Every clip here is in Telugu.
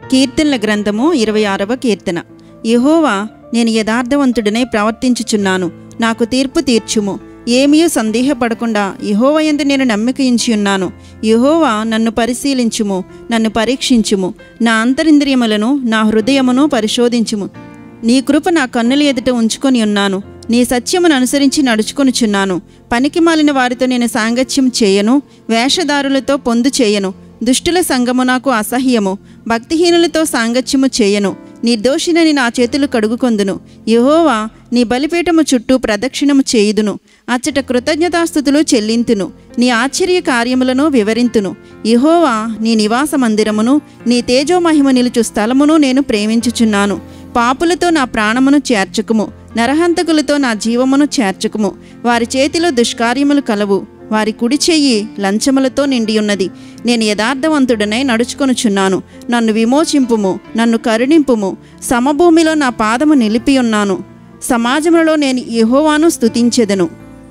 కీర్తనల గ్రంథము ఇరవై ఆరవ కీర్తన యెహోవా నేను యథార్థవంతుడనే ప్రవర్తించుచున్నాను నాకు తీర్పు తీర్చుము ఏమీ సందేహపడకుండా యెహోవయందు నేను నమ్మిక ఉంచి ఉన్నాను యెహోవా నన్ను పరిశీలించుము నన్ను పరీక్షించుము నా అంతరింద్రియములను నా హృదయమును పరిశోధించుము నీ కృప నా కన్నుల ఎదుట ఉంచుకొని ఉన్నాను నీ సత్యమును అనుసరించి నడుచుకొనుచున్నాను పనికి మాలిన వారితో నేను సాంగత్యం చేయను వేషధారులతో పొందు చేయను దుష్టుల సంగము నాకు అసహ్యము భక్తిహీనులతో సాంగత్యము చేయను నిర్దోషినని నా చేతులు కడుగుకొందును యెహోవా నీ బలిపీఠము చుట్టూ ప్రదక్షిణము చేయుదును అచ్చట కృతజ్ఞతాస్థుతులు చెల్లింతును నీ ఆశ్చర్య కార్యములను వివరింతును యెహోవా నీ నివాస మందిరమును నీ తేజోమహిమ నిలుచు స్థలమును నేను ప్రేమించుచున్నాను పాపులతో నా ప్రాణమును చేర్చుకుము నరహంతకులతో నా జీవమును చేర్చుకుము వారి చేతిలో దుష్కార్యములు కలవు వారి కుడి చెయ్యి లంచములతో నిండి ఉన్నది నేను యథార్థవంతుడనై నడుచుకొనుచున్నాను నన్ను విమోచింపుము నన్ను కరుణింపుము సమభూమిలో నా పాదము నిలిపి ఉన్నాను సమాజములో నేను యెహోవాను స్తుతించెదను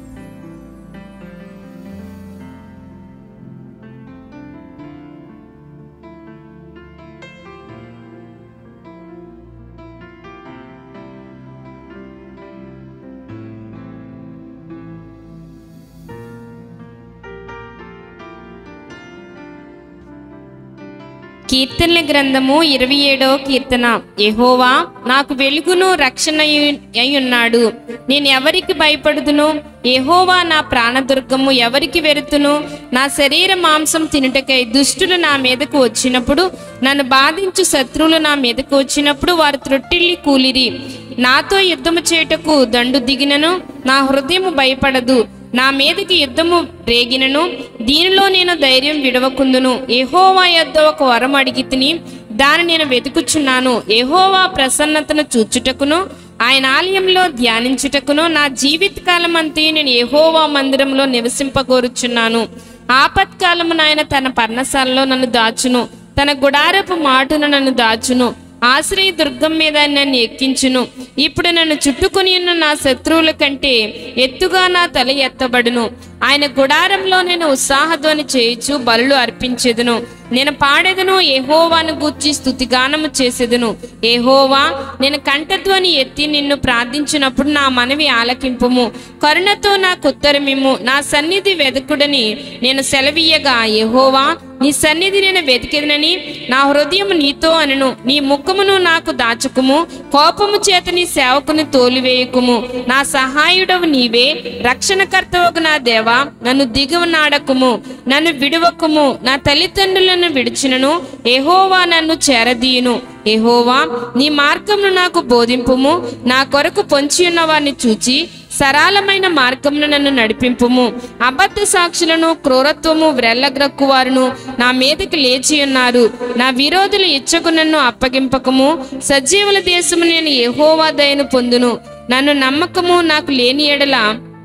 కీర్తనల గ్రంథము ఇరవై ఏడవ కీర్తన యెహోవా నాకు వెలుగును రక్షణ అయి ఉన్నాడు నేను ఎవరికి భయపడుదును యెహోవా నా ప్రాణదుర్గము ఎవరికి వెరుతును నా శరీర మాంసం తినుటకై దుష్టులు నా మీదకు వచ్చినప్పుడు నన్ను బాధించు శత్రువులు నా మీదకు వచ్చినప్పుడు వారు త్రొట్టిల్లి కూలిరి నాతో యుద్ధము చేయుటకు దండు దిగినను నా హృదయము భయపడదు నా మీదకి యుద్ధము రేగినను దీనిలో నేను ధైర్యం విడవకుందును ఏహోవా యొద్ద ఒక వరం అడిగి తిని దాన్ని నేను వెతుకుచున్నాను ఏహోవా ప్రసన్నతను చూచుటకును ఆయన ఆలయంలో ధ్యానించుటకును నా జీవితకాలం అంతే నేను ఏహోవా మందిరంలో నివసింపగోరుచున్నాను ఆపత్కాలమున ఆయన తన పర్ణశాలలో నన్ను దాచును తన గుడారపు మాటును నన్ను దాచును ఆశ్రయ దుర్గం మీద నన్ను ఎక్కించును ఇప్పుడు నన్ను చుట్టుకొని ఉన్న నా శత్రువుల కంటే ఎత్తుగా నా తల ఎత్తబడును ఆయన గుడారంలో నేను ఉత్సాహధ్వని చేయుచు బలులు అర్పించెదను నేను పాడెదను ఏహోవాను గూర్చి స్థుతిగానము చేసేదను ఏహోవా నేను కంఠధ్వని ఎత్తి నిన్ను ప్రార్థించినప్పుడు నా మనవి ఆలకింపుము కరుణతో నాకు ఉత్తరమిమ్ము నా సన్నిధి వెదకుడని నేను సెలవీయగా యెహోవా నీ సన్నిధి నేను వెతికెదనని నా హృదయం నీతో అనను నీ ముఖమును నాకు దాచుకుము కోపము చేత నీ సేవకుని తోలివేయకుము నా సహాయుడవు నీవే రక్షణకర్తవకు నా దేవా నన్ను దిగువనాడకుము నన్ను విడువకుము నా తల్లిదండ్రులను విడిచినను ఎహోవా నన్ను చేరదీయును ఎహోవా నీ మార్గమును నాకు బోధింపుము నా కొరకు పొంచి ఉన్న వారిని చూచి సరళమైన మార్గమును నన్ను నడిపింపుము అబద్ధ సాక్షులను క్రూరత్వము వ్రెల్లగ్రక్కు వారును నా మీదకి లేచి ఉన్నారు నా విరోధులు ఇచ్చకు నన్ను అప్పగింపకము సజీవుల దేశము నేను యెహోవా దయను పొందును నన్ను నమ్మకము నాకు లేని ఎడల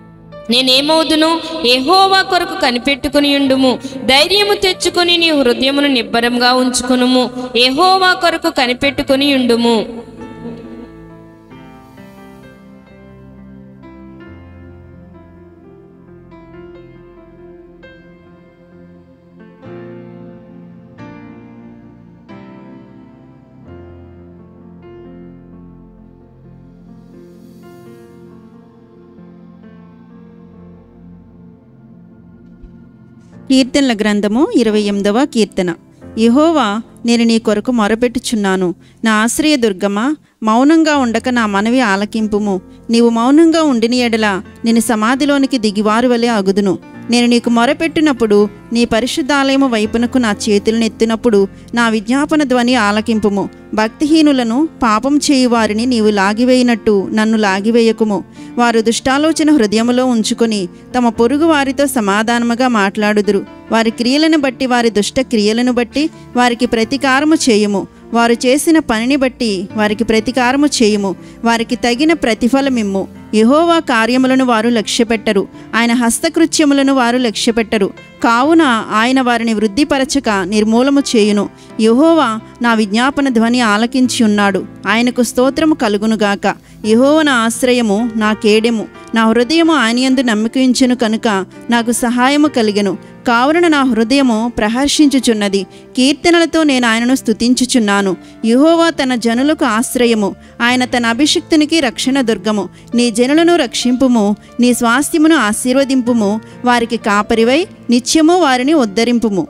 నేనేమవుదును ఎహోవా కొరకు కనిపెట్టుకుని ఉండుము ధైర్యము తెచ్చుకొని నీ హృదయమును నిబ్బరంగా ఉంచుకునుము ఎహోవా కొరకు కనిపెట్టుకుని ఉండుము కీర్తనల గ్రంథము ఇరవై ఎనిమిదవ కీర్తన యెహోవా నేను నీ కొరకు మొరపెట్టుచున్నాను నా ఆశ్రయ దుర్గమా మౌనంగా ఉండక నా మనవి ఆలకింపుము నీవు మౌనంగా ఉండిన ఎడల నేను సమాధిలోనికి దిగివారు వలె అగుదును నేను నీకు మొరపెట్టినప్పుడు నీ పరిశుద్ధాలయము వైపునకు నా చేతులను ఎత్తినప్పుడు నా విజ్ఞాపన ధ్వని ఆలకింపుము భక్తిహీనులను పాపం చేయువారిని నీవు లాగివేయినట్టు నన్ను లాగివేయకుము వారు దుష్టాలోచన హృదయములో ఉంచుకొని తమ పొరుగు వారితో సమాధానముగా మాట్లాడుదురు వారి క్రియలను బట్టి వారి దుష్ట క్రియలను బట్టి వారికి ప్రతీకారము చేయుము వారు చేసిన పనిని బట్టి వారికి ప్రతీకారము చేయుము వారికి తగిన ప్రతిఫలమిమ్ము యెహోవా కార్యములను వారు లక్ష్యపెట్టరు ఆయన హస్తకృత్యములను వారు లక్ష్యపెట్టరు కావున ఆయన వారిని వృద్ధిపరచక నిర్మూలము చేయును యహోవా నా విజ్ఞాపన ధ్వని ఆలకించి ఉన్నాడు ఆయనకు స్తోత్రము కలుగునుగాక యహోవ నా ఆశ్రయము నా కేడెము నా హృదయము ఆయన యందు నమ్మకించును కనుక నాకు సహాయము కలిగెను కావున నా హృదయము ప్రహర్షించుచున్నది కీర్తనలతో నేను ఆయనను స్తుతించుచున్నాను యహోవా తన జనులకు ఆశ్రయము ఆయన తన అభిషిక్తునికి రక్షణ దుర్గము నీ జనులను రక్షింపుము నీ స్వాస్థ్యమును ఆశీర్వదింపుము వారికి కాపరివై నిత్యము వారిని ఉద్ధరింపుము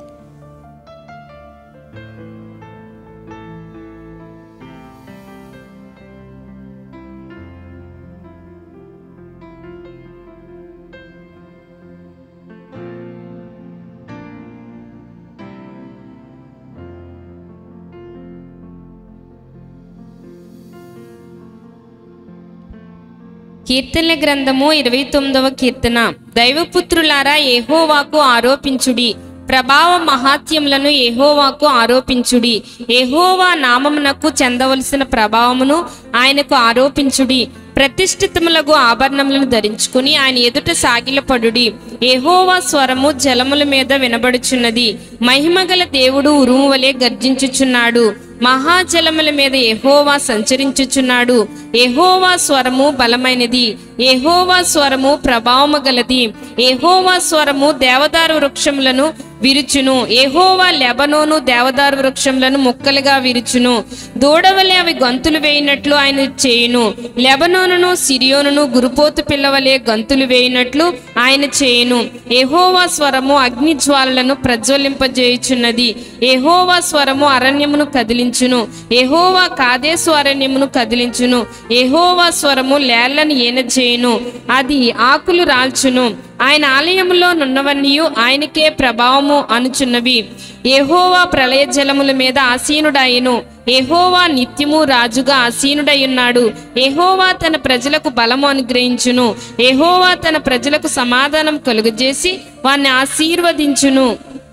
కీర్తనల గ్రంథము ఇరవై తొమ్మిదవ కీర్తన దైవపుత్రులారా ఏహోవాకు ఆరోపించుడి ప్రభావ మహాత్యములను ఏహోవాకు ఆరోపించుడి ఏహోవా నామమునకు చెందవలసిన ప్రభావమును ఆయనకు ఆరోపించుడి ప్రతిష్ఠితములకు ఆభరణములను ధరించుకుని ఆయన ఎదుట సాగిలపడుడి ఏహోవా స్వరము జలముల మీద వినబడుచున్నది మహిమగల దేవుడు ఉరుము వలె గర్జించుచున్నాడు మహాజలముల మీద ఎహోవా సంచరించుచున్నాడు ఎహోవా స్వరము బలమైనది ఎహోవా స్వరము ప్రభావము గలది ఎహోవా స్వరము దేవదారు వృక్షములను విరుచును ఎహోవా లెబనోను దేవదారు వృక్షములను ముక్కలుగా విరుచును దూడవలే అవి గంతులు వేయినట్లు ఆయన చేయును లెబనోనును సిరియోనును గురుపోతు పిల్లవలే గంతులు వేయినట్లు ఆయన చేయును ఎహోవా స్వరము అగ్ని జ్వాలలను ప్రజ్వలింపజేయుచున్నది ఎహోవా స్వరము అరణ్యమును కదిలించును ఎహోవా కాదేశు అరణ్యమును కదిలించును ఎహోవా స్వరము లేళ్లను ఏనచేయును అది ఆకులు రాల్చును ఆయన ఆలయములో నున్నవన్నీ ఆయనకే ప్రభావము అనుచున్నవి ఎహోవా ప్రళయ జలముల మీద ఆసీనుడాయను ఎహోవా నిత్యము రాజుగా ఆసీనుడయ్యున్నాడు ఎహోవా తన ప్రజలకు బలము అనుగ్రహించును ఎహోవా తన ప్రజలకు సమాధానం కలుగజేసి వారిని ఆశీర్వదించును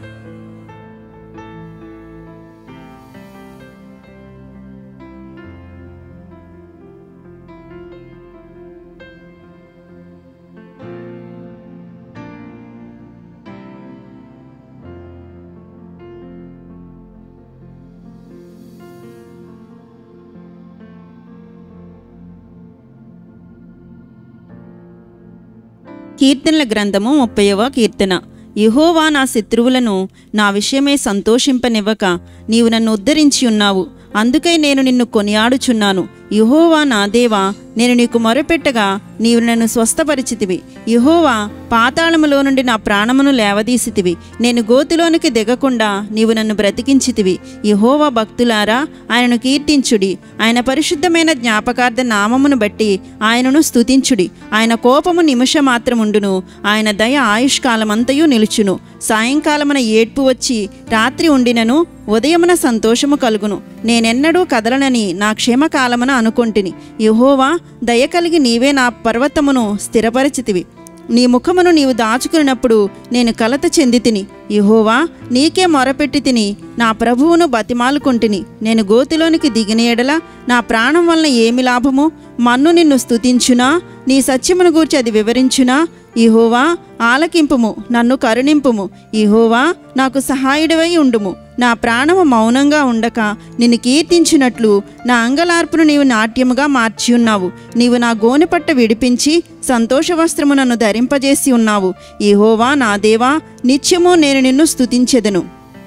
కీర్తనల గ్రంథము ముప్పైవ కీర్తన యహోవా నా శత్రువులను నా విషయమే సంతోషింపనివ్వక నీవు నన్ను ఉద్ధరించి ఉన్నావు అందుకై నేను నిన్ను కొనియాడుచున్నాను యహోవా నా దేవా నేను నీకు మొరపెట్టగా నీవు నన్ను స్వస్థపరిచితివి యహోవా పాతాళములో నుండి నా ప్రాణమును లేవదీసితివి నేను గోతిలోనికి దిగకుండా నీవు నన్ను బ్రతికించితివి యహోవా భక్తులారా ఆయనను కీర్తించుడి ఆయన పరిశుద్ధమైన జ్ఞాపకార్థ నామమును బట్టి ఆయనను స్తుతించుడి ఆయన కోపము నిమిషమాత్రముండును ఆయన దయ ఆయుష్కాలమంతయు నిలుచును సాయంకాలమున ఏడ్పు వచ్చి రాత్రి ఉండినను ఉదయమున సంతోషము కలుగును నేనెన్నడూ కదలనని నా క్షేమకాలమున అనుకొంటిని యహోవా దయ కలిగి నీవే నా పర్వతమును స్థిరపరిచితివి నీ ముఖమును నీవు దాచుకున్నప్పుడు నేను కలత చెంది తిని యహోవా నీకే మొరపెట్టి తిని నా ప్రభువును బతిమాలుకొంటిని నేను గోతిలోనికి దిగిన ఎడల నా ప్రాణం వలన ఏమి లాభము మన్ను నిన్ను స్తుతించునా నీ సత్యమును గూర్చి అది వివరించునా ఇహోవా ఆలకింపుము నన్ను కరుణింపుము ఇహోవా నాకు సహాయుడివై ఉండుము నా ప్రాణము మౌనంగా ఉండక నిన్ను కీర్తించినట్లు నా అంగలార్పును నీవు నాట్యముగా మార్చి ఉన్నావు నీవు నా గోనెపట్ట విడిపించి సంతోష వస్త్రము నన్ను ధరింపజేసి ఉన్నావు ఇహోవా నా దేవా నిత్యము నేను నిన్ను స్తుతించెదను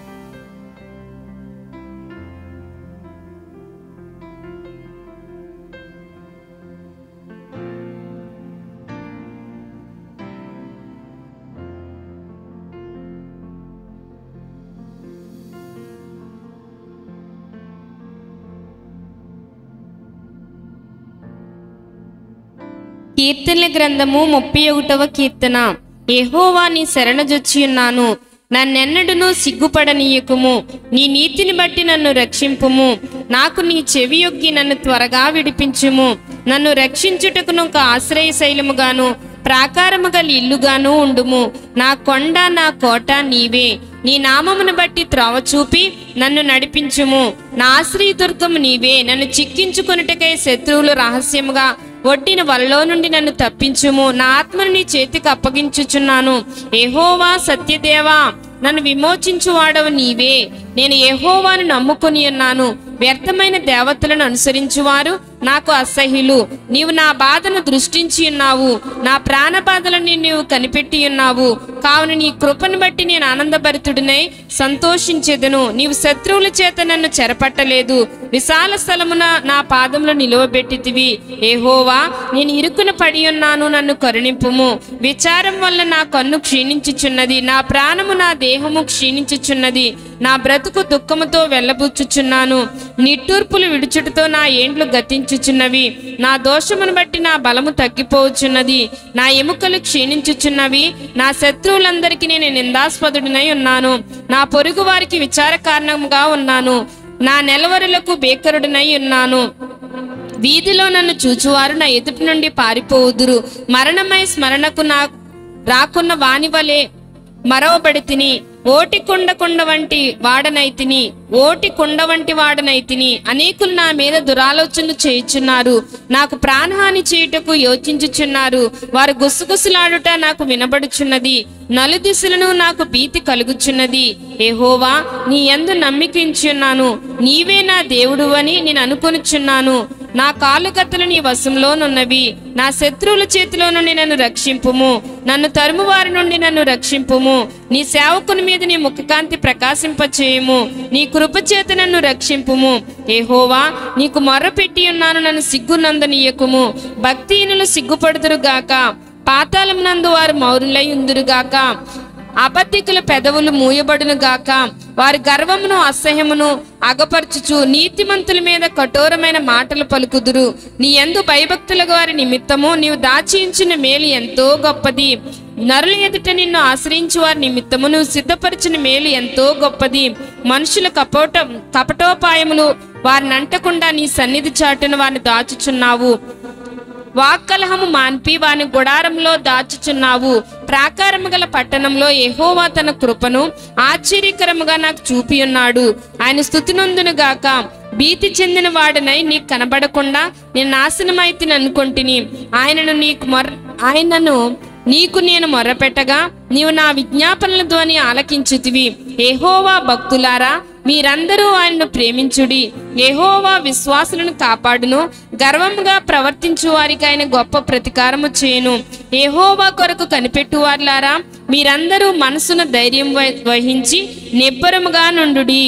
కీర్తనల గ్రంథము ముప్పై ఒకటవ కీర్తన యెహోవా నీ శరణజొచ్చి ఉన్నాను నన్నెన్నడును సిగ్గుపడనీయకుము నీ నీతిని బట్టి నన్ను రక్షింపుము నాకు నీ చెవి యొగ్గి నన్ను త్వరగా విడిపించుము నన్ను రక్షించుటకును ఒక ఆశ్రయ శైలముగాను ప్రాకారము గల ఇల్లుగాను ఉండుము నా కొండ నా కోట నీవే నీ నామమును బట్టి త్రోవ చూపి నన్ను నడిపించుము నా ఆశ్రయ దుర్గము నీవే నన్ను చిక్కించుకొనుటకై శత్రువులు రహస్యముగా ఒడ్డిన వలలో నుండి నన్ను తప్పించుము నా ఆత్మను నీ చేతికి అప్పగించుచున్నాను ఏహోవా సత్యదేవా నన్ను విమోచించువాడవు నీవే నేను యెహోవాను నమ్ముకొని ఉన్నాను వ్యర్థమైన దేవతలను అనుసరించువారు నాకు అసహ్యులు నీవు నా బాధను దృష్టించి ఉన్నావు నా ప్రాణ బాధలని నీవు కనిపెట్టి ఉన్నావు కావున నీ కృపను బట్టి నేను ఆనందభరితుడినై సంతోషించెదను నీవు శత్రువుల చేత నన్ను చెరపట్టలేదు విశాల స్థలమున నా పాదములు నిలువబెట్టితివి ఏహోవా నేను ఇరుకున పడి ఉన్నాను నన్ను కరుణింపుము విచారం వల్ల నా కన్ను క్షీణించుచున్నది నా ప్రాణము నా దేహము క్షీణించుచున్నది నా బ్రతుకు దుఃఖముతో వెళ్ళబుచ్చుచున్నాను నిట్టూర్పులు విడుచుటతో నా ఏండ్లు గతించుచున్నవి నా దోషమును బట్టి నా బలము తగ్గిపోవచ్చున్నది నా ఎముకలు క్షీణించుచున్నవి నా శత్రువులందరికీ నేను నిందాస్పదుడినై ఉన్నాను నా పొరుగు వారికి విచార కారణంగా ఉన్నాను నా నెలవరులకు బేకరుడినై ఉన్నాను వీధిలో నన్ను చూచువారు నా ఎదుటి నుండి పారిపోవుదురు మరణమై స్మరణకు నా రాకున్న వాని వలె మరవబడి తిని ఓటి కుండ కుండ వంటి వాడనైతిని ఓటి కుండ వంటి వాడనైతిని అనేకులు నా మీద దురాలోచనలు చేయుచున్నారు నాకు ప్రాణహాని చేయుటకు యోచించుచున్నారు వారు గుసగుసలాడుట నాకు వినబడుచున్నది నలుదిశలను నాకు భీతి కలుగుచున్నది ఏహోవా నీ యందు నమ్మికించున్నాను నీవే నా దేవుడు అని నేను అనుకొనుచున్నాను నా కాలుగత్తలు నీ వశంలోనున్నవి నా శత్రువుల చేతిలో నుండి నన్ను రక్షింపుము నన్ను తరుము వారి నుండి నన్ను రక్షింపుము నీ సేవకుని మీద నీ ముఖకాంతి ప్రకాశింపచేయము నీ కృప చేత నన్ను రక్షింపుము ఏహోవా నీకు మొర్ర పెట్టి ఉన్నాను నన్ను సిగ్గునందనీయకుము భక్తిహీనులు సిగ్గుపడుదురుగాక పాతాళమునందు వారు మౌరులై ఉందురుగాక అబద్ధికుల పెదవులు మూయబడును గాక వారి గర్వమును అసహ్యమును అగపరచుచు నీతిమంతుల మీద కఠోరమైన మాటలు పలుకుదురు నీ ఎందు భయభక్తుల వారి నిమిత్తము నీవు దాచించిన మేలు ఎంతో గొప్పది నరుల ఎదుట నిన్ను ఆశ్రయించు వారి నిమిత్తము నువ్వు సిద్ధపరిచిన మేలు ఎంతో గొప్పది మనుషుల కపట కపటోపాయములు వారిని అంటకుండా నీ సన్నిధి చాటున వారిని దాచుచున్నావు వాక్కలహము మాన్పి వాని గుడారంలో దాచుచున్నావు ప్రాకారము గల పట్టణంలో యెహోవా తన కృపను ఆశ్చర్యకరముగా నాకు చూపి ఉన్నాడు ఆయన స్థుతినందును గాక భీతి చెందిన వాడనై నీకు కనబడకుండా నేను నాశనమైతిని అనుకొంటిని ఆయనను నీకు మొర ఆయనను నీకు నేను మొర్రపెట్టగా నీవు నా విజ్ఞాపనల ధ్వని ఆలకించుతివి ఏహోవా భక్తులారా మీరందరూ ఆయనను ప్రేమించుడి ఏహోవా విశ్వాసులను కాపాడును గర్వముగా ప్రవర్తించు వారికి ఆయన గొప్ప ప్రతికారము చేయను ఏహోవా కొరకు కనిపెట్టువారులారా మీరందరూ మనసున ధైర్యం వహ- వహించి నిబ్బరముగా నుండుడి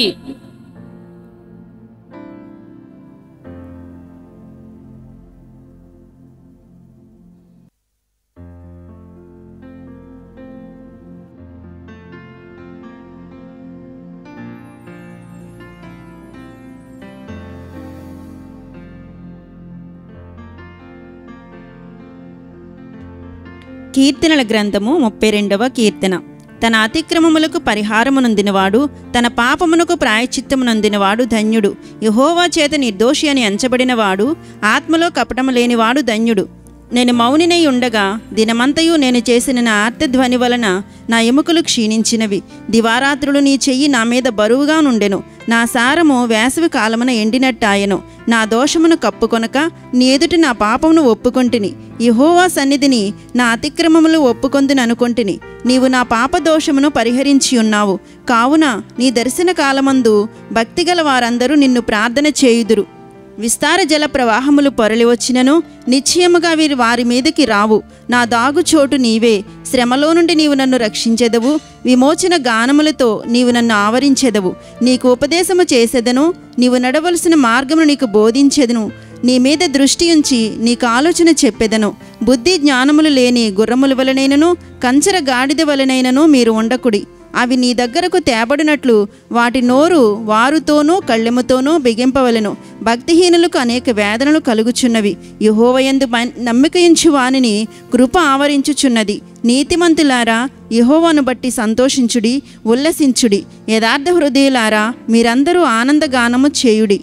కీర్తనల గ్రంథము ముప్పై రెండవ కీర్తన తన అతిక్రమములకు పరిహారమునందినవాడు తన పాపమునకు ప్రాయచిత్తమునందినవాడు ధన్యుడు యహోవా చేత నిర్దోషి అని ఎంచబడినవాడు ఆత్మలో కపటము లేనివాడు ధన్యుడు నేను మౌనినై ఉండగా దినమంతయు నేను చేసిన నా ఆర్తధ్వని వలన నా ఎముకలు క్షీణించినవి దివారాత్రులు నీ చెయ్యి నా మీద బరువుగా నుండెను నా సారము వేసవి కాలమున ఎండినట్టాయను నా దోషమును కప్పుకొనక నీ ఎదుట నా పాపమును ఒప్పుకొంటిని యెహోవా సన్నిధిని నా అతిక్రమములు ఒప్పుకొందును అనుకొంటిని నీవు నా పాప దోషమును పరిహరించి ఉన్నావు కావున నీ దర్శన కాలమందు భక్తిగల వారందరూ నిన్ను ప్రార్థన చేయుదురు విస్తార జల ప్రవాహములు పొరలి వచ్చినను నిశ్చయముగా వీరి వారి మీదకి రావు నా దాగు చోటు నీవే శ్రమలో నుండి నీవు నన్ను రక్షించెదవు విమోచన గానములతో నీవు నన్ను ఆవరించెదవు నీకు ఉపదేశము చేసేదను నీవు నడవలసిన మార్గమును నీకు బోధించెదను నీ మీద దృష్టి ఉంచి నీకు ఆలోచన చెప్పెదను బుద్ధి జ్ఞానములు లేని గుర్రముల వలనైనను కంచర గాడిద వలనైనను మీరు ఉండకుడి అవి నీ దగ్గరకు తేబడినట్లు వాటి నోరు వారుతోనూ కళ్ళెముతోనూ బిగింపవలెను భక్తిహీనులకు అనేక వేదనలు కలుగుచున్నవి యహోవయందు నమ్మికయించు వానిని కృప ఆవరించుచున్నది నీతిమంతులారా యహోవాను బట్టి సంతోషించుడి ఉల్లసించుడి యథార్థ హృదయులారా మీరందరూ ఆనందగానము చేయుడి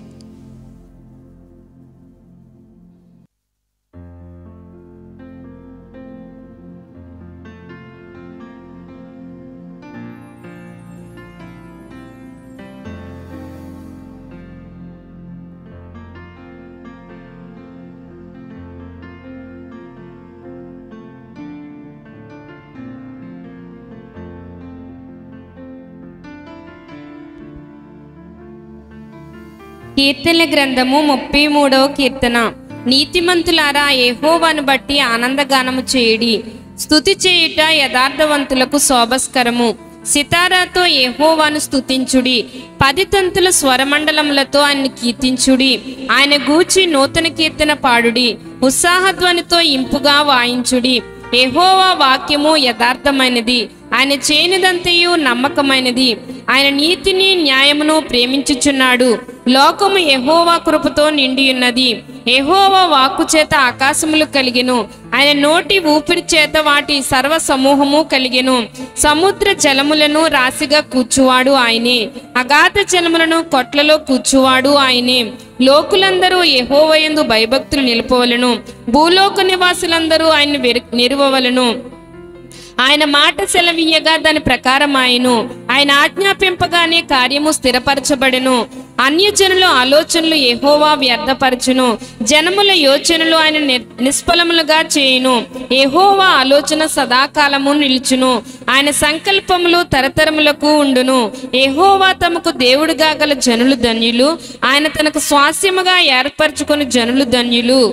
కీర్తనల గ్రంథము ముప్పై మూడవ కీర్తన నీతిమంతులారా యెహోవాను బట్టి ఆనందగానము చేయుడి స్తుతి చేయుట యథార్థవంతులకు శోభస్కరము సితారాతో యెహోవాను స్తుతించుడి పది తంతుల స్వరమండలములతో ఆయన కీర్తించుడి ఆయన గూర్చి నూతన కీర్తన పాడుడి ఉత్సాహధ్వనితో ఇంపుగా వాయించుడి యెహోవా వాక్యము యథార్థమైనది ఆయన చేయనిదంతయు నమ్మకమైనది ఆయన నీతిని న్యాయమును ప్రేమించుచున్నాడు లోకము యెహోవా కృపతో నిండియున్నది యెహోవా వాక్కు చేత ఆకాశములు కలిగెను ఆయన నోటి ఊపిరి చేత వాటి సర్వ సమూహము కలిగెను సముద్ర జలములను రాశిగా కూర్చువాడు ఆయనే అగాధ జలములను కొట్లలో కూర్చువాడు ఆయనే లోకులందరూ యెహోవయందు భయభక్తులు నిలుపవలను భూలోక నివాసులందరూ ఆయన నిరువవలను ఆయన మాట సెలవీయగా దాని ప్రకారం ఆయను ఆయన ఆజ్ఞాపింపగానే కార్యము స్థిరపరచబడెను అన్యజనుల ఆలోచనలు ఎహోవా వ్యర్థపరచును జనముల యోచనలు ఆయన ని- నిష్ఫలములుగా చేయును ఎహోవా ఆలోచన సదాకాలము నిలుచును ఆయన సంకల్పములు తరతరములకు ఉండును ఎహోవా తమకు దేవుడిగా గల జనులు ధన్యులు ఆయన తనకు స్వాస్యముగా ఏర్పరచుకుని జనులు ధన్యులు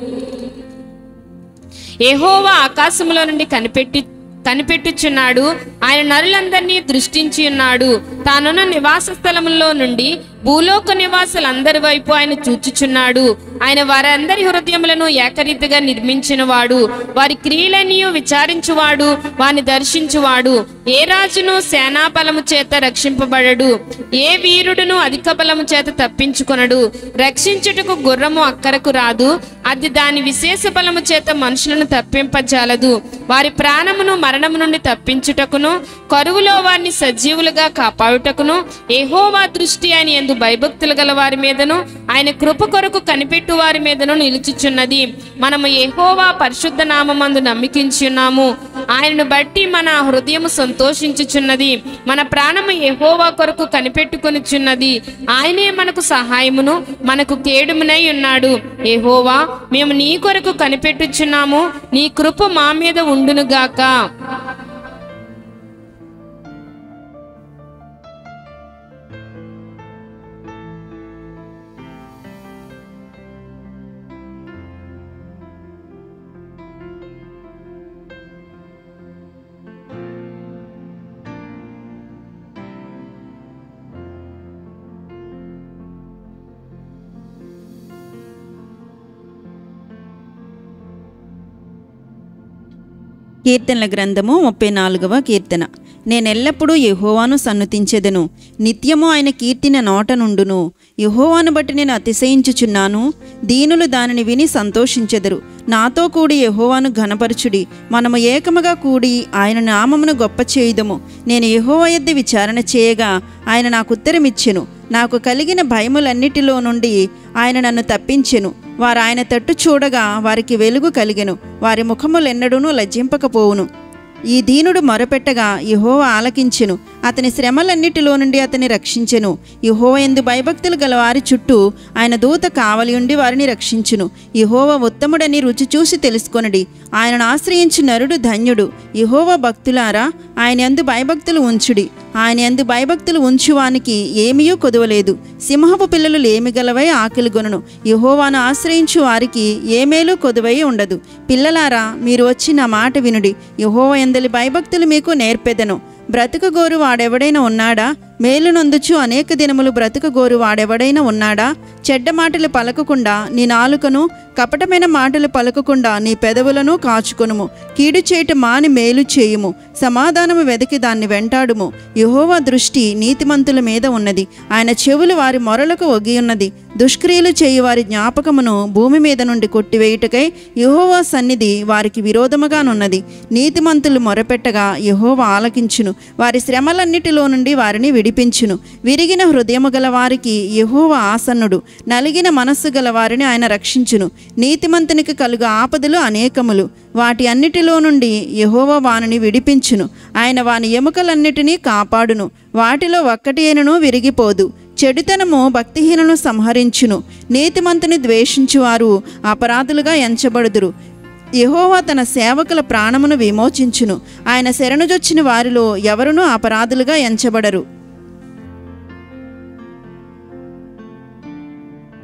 యెహోవా ఆకాశములో నుండి కనిపెట్టి కనిపెట్టుచున్నాడు ఆయన నరులందరినీ దృష్టించి ఉన్నాడు తానున్న నివాస స్థలములో నుండి భూలోక నివాసులందరి వైపు ఆయన చూచుచున్నాడు ఆయన వారందరి హృదయములను ఏకరీతిగా నిర్మించినవాడు వారి క్రియలనియు విచారించువాడు వాని దర్శించువాడు ఏ రాజును సేనా బలము చేత రక్షింపబడడు ఏ వీరుడును అధిక బలము చేత తప్పించుకొనడు రక్షించుటకు గుర్రము అక్కరకు రాదు అది దాని విశేష బలము చేత మనుషులను తప్పింపజాలదు వారి ప్రాణమును మరణము నుండి తప్పించుటకును కరువులో వారిని సజీవులుగా కాపాడుటకును ఏహోవా దృష్టి ఆయన ఎందు భయభక్తులు గల వారి మీదను ఆయన కృప కొరకు కనిపెట్టు వారి మీదను నిలుచుచున్నది మనము ఏహోవా పరిశుద్ధ నామందు నమ్మికించి ఉన్నాము ఆయనను బట్టి మన హృదయము సంతోషించుచున్నది మన ప్రాణము యెహోవా కొరకు కనిపెట్టుకొనిచున్నది ఆయనే మనకు సహాయమును మనకు కేడుమునై ఉన్నాడు యెహోవా మేము నీ కొరకు కనిపెట్టుచున్నాము నీ కృప మా మీద ఉండునుగాక కీర్తనల గ్రంథము ముప్పై నాలుగవ కీర్తన నేనెల్లప్పుడూ యెహోవాను సన్నుతించెదను నిత్యము ఆయన కీర్తిన నోట నుండును యెహోవాను బట్టి నేను అతిశయించుచున్నాను దీనులు దానిని విని సంతోషించెదరు నాతో కూడి యెహోవాను ఘనపరచుడి మనము ఏకముగా కూడి ఆయన నామమును గొప్ప చేయుదము నేను యెహోవా యొద్ద విచారణ చేయగా ఆయన నాకు ఉత్తరమిచ్చెను నాకు కలిగిన భయములన్నిటిలో నుండి ఆయన నన్ను తప్పించెను వారు ఆయన తట్టు చూడగా వారికి వెలుగు కలిగెను వారి ముఖములెన్నడూనూ లజ్జింపకపోవును ఈ దీనుడు మొరపెట్టగా యెహోవా ఆలకించెను అతని శ్రమలన్నిటిలో నుండి అతని రక్షించెను యెహోవ ఎందు భయభక్తులు గల వారి చుట్టూ ఆయన దూత కావలి ఉండి వారిని రక్షించును యెహోవ ఉత్తముడని రుచి చూసి తెలుసుకొనడి ఆయనను ఆశ్రయించు నరుడు ధన్యుడు యెహోవ భక్తులారా ఆయన ఎందు భయభక్తులు ఉంచుడి ఆయన ఎందు భయభక్తులు ఉంచువానికి ఏమీయూ కొదవలేదు సింహపు పిల్లలు లేమిగలవై ఆకలి గొనును యెహోవాను ఆశ్రయించు వారికి ఏ మేలు కొదువై ఉండదు పిల్లలారా మీరు వచ్చి నా మాట వినుడి యెహోవ ఎందలి భయభక్తులు మీకు నేర్పెదను బ్రతుకగోరు వాడెవడైనా ఉన్నాడా మేలు నొందుచు అనేక దినములు బ్రతుకగోరు వాడెవడైనా ఉన్నాడా చెడ్డ మాటలు పలకకుండా నీ నాలుకను కపటమైన మాటలు పలకకుండా నీ పెదవులను కాచుకొనుము కీడు చేయట మాని మేలు చేయుము సమాధానము వెదకి దాన్ని వెంటాడుము యెహోవా దృష్టి నీతిమంతుల మీద ఉన్నది ఆయన చెవులు వారి మొరలకు ఒగి ఉన్నది దుష్క్రియలు చేయు వారి జ్ఞాపకమును భూమి మీద నుండి కొట్టివేయుటకై యెహోవా సన్నిధి వారికి విరోధముగానున్నది నీతిమంతులు మొరపెట్టగా యెహోవా ఆలకించును వారి శ్రమలన్నిటిలో నుండి వారిని విడిపించును విరిగిన హృదయము గల వారికి యెహోవా ఆసన్నుడు నలిగిన మనస్సు గల వారిని ఆయన రక్షించును నీతిమంతునికి కలుగు ఆపదలు అనేకములు వాటి అన్నిటిలో నుండి యెహోవా వానిని విడిపించును ఆయన వాని ఎముకలన్నిటినీ కాపాడును వాటిలో ఒక్కటి అయినను విరిగిపోదు చెడుతనము భక్తిహీనను సంహరించును నీతిమంతుని ద్వేషించువారు అపరాధులుగా ఎంచబడుదురు యెహోవా తన సేవకుల ప్రాణమును విమోచించును ఆయన శరణుజొచ్చిన వారిలో ఎవరునూ అపరాధులుగా ఎంచబడరు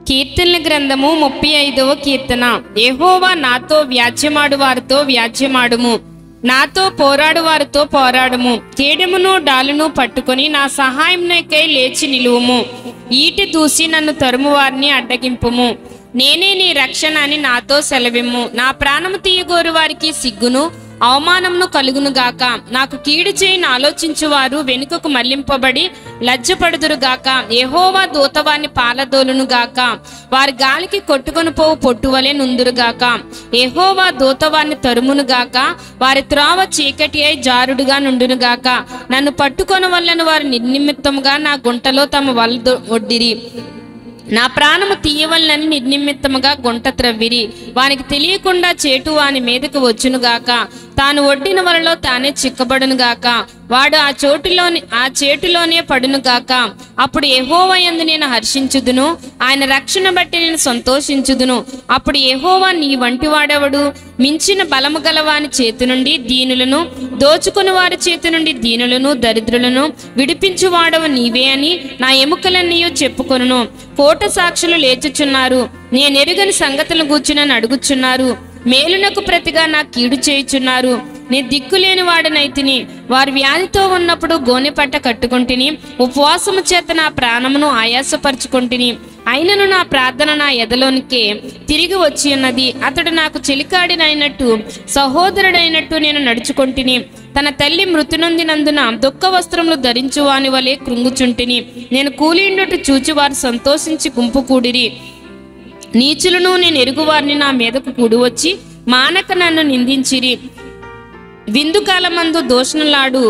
కీర్తనల గ్రంథము ముప్పై ఐదవ కీర్తన యెహోవా నాతో వ్యాజ్యమాడు వారితో వ్యాజ్యమాడుము నాతో పోరాడు వారితో పోరాడుము కేడెమును డాలును పట్టుకొని నా సహాయంకై లేచి నిలువుము ఈటి దూసి నన్ను తరుము వారిని అడ్డగింపుము నేనే నీ రక్షణ అని నాతో సెలవిమ్ము నా ప్రాణము తీయగోరు వారికి సిగ్గును అవమానమును కలుగును గాక నాకు కీడు చేయని ఆలోచించువారు వెనుకకు మళ్లింపబడి లజ్జపడుదురు గాక యెహోవా దూతవాన్ని పాలదోలును గాక వారి గాలికి కొట్టుకొని పోవు పొట్టువలే నుందురు గాక యెహోవా దూతవాన్ని తరుమును గాక వారి త్రోవ చీకటి అయి జారుడుగా నుండును గాక నన్ను పట్టుకొన వల్లను వారి నిర్నిమిత్తముగా నా గుంటలో తమ వల్ల ఒడ్డిరి నా ప్రాణము తీయవలనని నిర్నిమిత్తముగా గుంట త్రవ్విరి వానికి తెలియకుండా చేటు వాని మీదకు వచ్చునుగాక తాను ఒడ్డిన వలలో తానే చిక్కబడునుగాక వాడు ఆ చోటులోని ఆ చేటులోనే పడునుగాక అప్పుడు ఎహోవా యందు నేను హర్షించుదును ఆయన రక్షణ బట్టి నేను సంతోషించుదును అప్పుడు ఎహోవా నీ వంటి వాడెవడు మించిన బలము గల వాని చేతి నుండి దీనులను దోచుకుని వారి చేతి నుండి దీనులను దరిద్రులను విడిపించువాడవు నీవే అని నా ఎముకలన్నీయో చెప్పుకొనును కోట సాక్షులు లేచుచున్నారు నేనెరుగని సంగతులు గూర్చునని అడుగుచున్నారు మేలునకు ప్రతిగా నా కీడు చేయుచున్నారు నీ దిక్కులేని వాడనైతిని వారు వ్యాధితో ఉన్నప్పుడు గోనె పట్ట కట్టుకుంటుని ఉపవాసము చేత నా ప్రాణమును ఆయాసపరుచుకుంటుని అయినను నా ప్రార్థన నా ఎదలోనికే తిరిగి వచ్చి ఉన్నది అతడు నాకు చెలికాడినైనట్టు సహోదరుడైనట్టు నేను నడుచుకుంటుని తన తల్లి మృతి నొందినందున దుఃఖ వస్త్రములు ధరించు వాని వలె కృంగుచుంటిని నేను కూలిండుట చూచి వారు సంతోషించి గుంపు కూడిరి నీచులను నేను ఎరుగువారిని నా మీదకు కూడి వచ్చి మానక నన్ను నిందించిరి విందు కాలమందు దోషణలాడు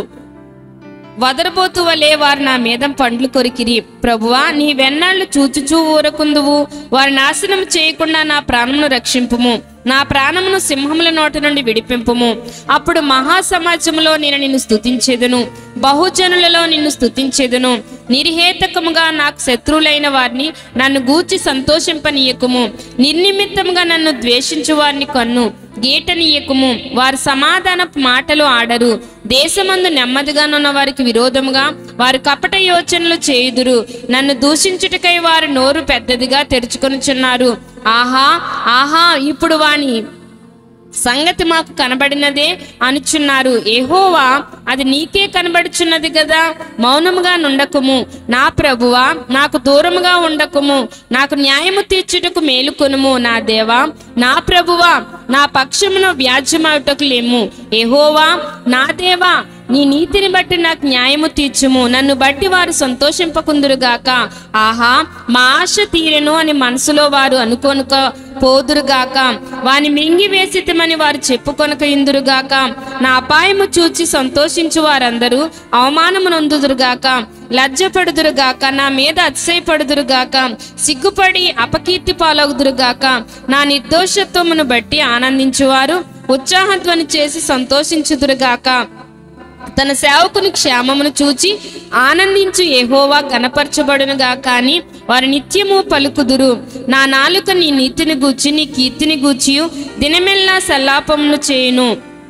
వదరబోతు వలె వారు నా మీద పండ్లు కొరికిరి ప్రభువా నీ వెన్నాళ్ళు చూచుచూ ఊరకుందువు వారి నాశనం చేయకుండా నా ప్రాణమును రక్షింపుము నా ప్రాణమును సింహముల నోట నుండి విడిపింపుము అప్పుడు మహాసమాజములో నేను నిన్ను స్తుతించేదను బహుజనులలో నిన్ను స్తుతించేదను నిర్హేతకముగా నాకు శత్రువులైన వారిని నన్ను గూర్చి సంతోషింపనీయకుము నిర్నిమిత్తముగా నన్ను ద్వేషించు వారిని కన్ను గీటనీయకుము వారు సమాధానపు మాటలు ఆడరు దేశమందు నెమ్మదిగానున్న వారికి విరోధముగా వారు కపట యోచనలు చేయుదురు నన్ను దూషించుటకై వారు నోరు పెద్దదిగా తెరుచుకొనుచున్నారు ఆహా ఆహా ఇప్పుడు వాని సంగతి మాకు కనబడినదే అనుచున్నారు ఏహోవా అది నీకే కనబడుచున్నది కదా మౌనముగా నుండకుము నా ప్రభువా నాకు దూరముగా ఉండకుము నాకు న్యాయము తీర్చుటకు మేలుకొనుము నా దేవా నా ప్రభువా నా పక్షమున వ్యాజ్యమవుటకు లేము ఏహోవా నా దేవా నీ నీతిని బట్టి నాకు న్యాయము తీర్చుము నన్ను బట్టి వారు సంతోషింపకుందురుగాక ఆహా మా ఆశ తీరెను అని మనసులో వారు అనుకొనుక పోదురుగాక వాని మింగి వేసితమని వారు చెప్పుకొనక ఇందురుగాక నా అపాయము చూచి సంతోషించు వారందరూ అవమానము నొందుదురుగాక లజ్జపడుదురుగాక నా మీద అతిశయపడుదురుగాక సిగ్గుపడి అపకీర్తి పాలగుదురుగాక నా నిర్దోషత్వమును బట్టి ఆనందించువారు ఉత్సాహధ్వని చేసి సంతోషించుదురుగాక తన సేవకుని క్షేమమును చూచి ఆనందించు యెహోవా గనపరచబడునుగా కాని వారు నిత్యము పలుకుదురు నా నాలుక నీ నీతిని గూర్చి నీ కీర్తిని గూర్చి దినమెల్లా సల్లాపమును చేయును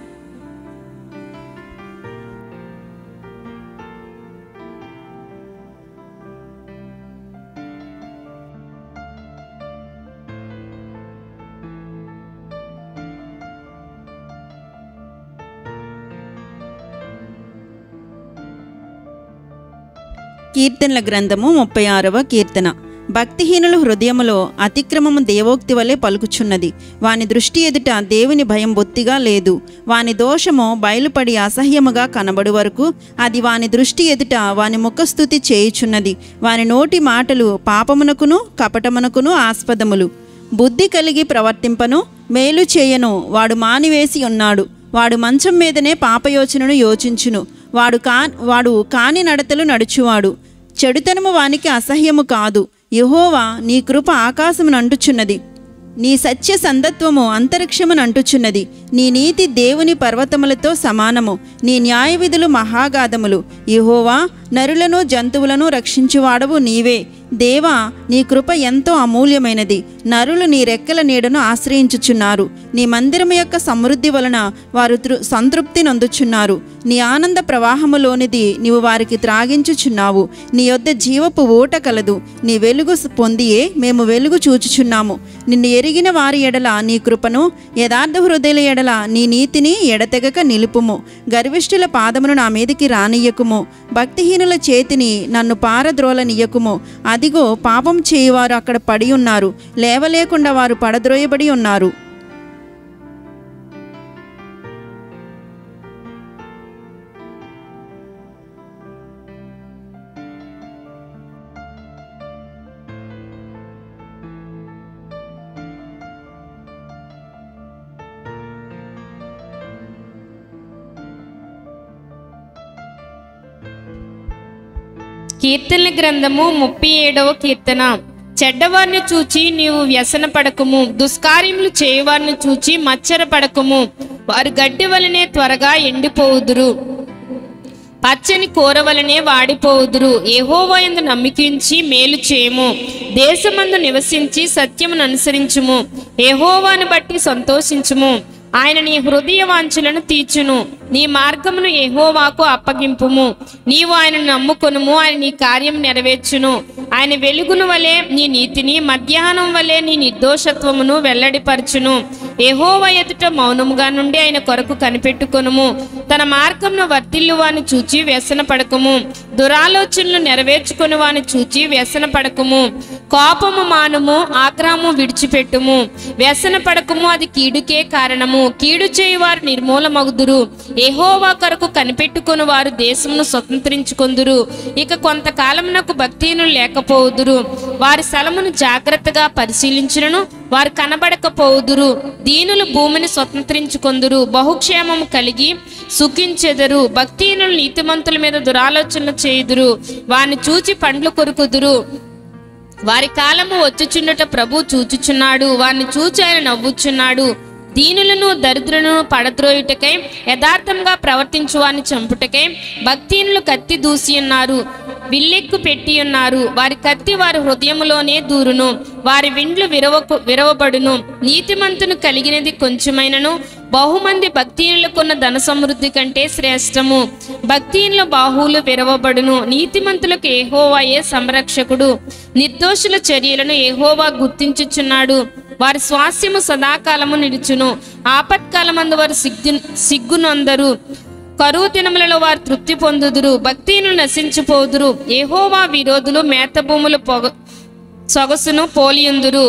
కీర్తనల గ్రంథము ముప్పై ఆరవ కీర్తన భక్తిహీనుల హృదయములో అతిక్రమము దేవోక్తి వలె పలుకుచున్నది వాని దృష్టి ఎదుట దేవుని భయం బొత్తిగా లేదు వాని దోషము బయలుపడి అసహ్యముగా కనబడు వరకు అది వాని దృష్టి ఎదుట వాని ముఖస్థుతి చేయుచున్నది వాని నోటి మాటలు పాపమునకును కపటమునకును ఆస్పదములు బుద్ధి కలిగి ప్రవర్తింపను మేలు చేయను వాడు మానివేసి ఉన్నాడు వాడు మంచం మీదనే పాపయోచనను యోచించును వాడు కా వాడు కాని నడతలు నడుచువాడు చెడుతనము వానికి అసహ్యము కాదు యహోవా నీ కృప ఆకాశమును అంటుచున్నది నీ సత్య సందత్వము అంతరిక్షమును అంటుచున్నది నీ నీతి దేవుని పర్వతములతో సమానము నీ న్యాయ విధులు మహాగాధములు యహోవా నరులను జంతువులను రక్షించువాడవు నీవే దేవా నీ కృప ఎంతో అమూల్యమైనది నరులు నీ రెక్కల నీడను ఆశ్రయించుచున్నారు నీ మందిరము యొక్క సమృద్ధి వలన వారు తృ సంతృప్తి నొందుచున్నారు నీ ఆనంద ప్రవాహములోనిది నీవు వారికి త్రాగించుచున్నావు నీ యొద్ద జీవపు ఊట కలదు నీ వెలుగు స- పొందియే మేము వెలుగు చూచుచున్నాము నిన్ను ఎరిగిన వారి ఎడల నీ కృపను యథార్థ హృదయుల ఎడల నీ నీతిని ఎడతెగక నిలుపుము గర్విష్ఠుల పాదమును నా మీదికి రానియ్యకుము భక్తిహీనుల చేతిని నన్ను పారద్రోలనియ్యకుము అదిగో పాపం చేయువారు అక్కడ పడి ఉన్నారు లేవలేకుండా వారు పడద్రోయబడి ఉన్నారు కీర్తనల గ్రంథము ముప్పై ఏడవ కీర్తన చెడ్డవారిని చూచి నీవు వ్యసన పడకము దుష్కార్యములు చేయవారిని చూచి మచ్చర పడకము వారు గడ్డి వలనే త్వరగా ఎండిపోవుదురు పచ్చని కూర వలనే వాడిపోవుదురు ఏహోవా యందు నమ్మికించి మేలు చేయము దేశమందు నివసించి సత్యమును అనుసరించుము ఏహోవాను బట్టి సంతోషించుము ఆయన నీ హృదయ వాంఛలను తీర్చును నీ మార్గమును ఏహోవాకు అప్పగింపుము నీవు ఆయనను నమ్ముకొనుము ఆయన నీ కార్యం నెరవేర్చును ఆయన వెలుగును వలె నీ నీతిని మధ్యాహ్నం వలె నీ నిర్దోషత్వమును వెల్లడిపరచును ఏహోవా ఎదుట మౌనముగా నుండి ఆయన కొరకు కనిపెట్టుకొనుము తన మార్గమును వర్తిల్లు వాని చూచి వ్యసన పడకము దురాలోచనలు నెరవేర్చుకుని వాని చూచి వ్యసన పడకము కోపము మానుము ఆగ్రహము విడిచిపెట్టుము వ్యసన పడకము అది కీడుకే కారణము కీడు చేయువారు నిర్మూలమగుదురు ఏహోవా కొరకు కనిపెట్టుకుని వారు దేశమును స్వతంత్రించుకొందురు ఇక కొంతకాలమునకు భక్తిహీనులు లేకపోవుదురు వారి స్థలమును జాగ్రత్తగా పరిశీలించును వారు కనబడకపోవుదురు దీనులు భూమిని స్వతంత్రించుకొందురు బహుక్షేమము కలిగి సుఖించెదరు భక్తిహీనులు నీతిమంతుల మీద దురాలోచనలు చేయుదురు వారిని చూచి పండ్లు కొరుకుదురు వారి కాలము వచ్చుచున్నట ప్రభు చూచుచున్నాడు వారిని చూచి ఆయన నవ్వుచున్నాడు దీనులను దరిద్రులను పడద్రోయుటకై యథార్థంగా ప్రవర్తించు వారిని చంపుటకై భక్తిహీనులు కత్తి దూసి ఉన్నారు విల్లెక్కు పెట్టి ఉన్నారు వారి కత్తి వారి హృదయములోనే దూరును వారి విండ్లు విరవకు విరవబడును నీతిమంతును కలిగినది కొంచెమైనను బహుమంది భక్తిహీనులకున్న ధన సమృద్ధి కంటే శ్రేష్టము భక్తిహీనుల బాహువులు విరవబడును నీతిమంతులకు ఏహోవాయే సంరక్షకుడు నిర్దోషుల చర్యలను ఏహోవా గుర్తించుచున్నాడు వారి స్వాస్యము సదాకాలము నిలుచును ఆపత్కాలమందు వారు సిగ్గు సిగ్గునొందరు కరువు దినములలో వారు తృప్తి పొందుదురు భక్తిను నశించిపోదురు ఏహోవా విరోధులు మేత భూములు పొగ సొగసును పోలియుందురు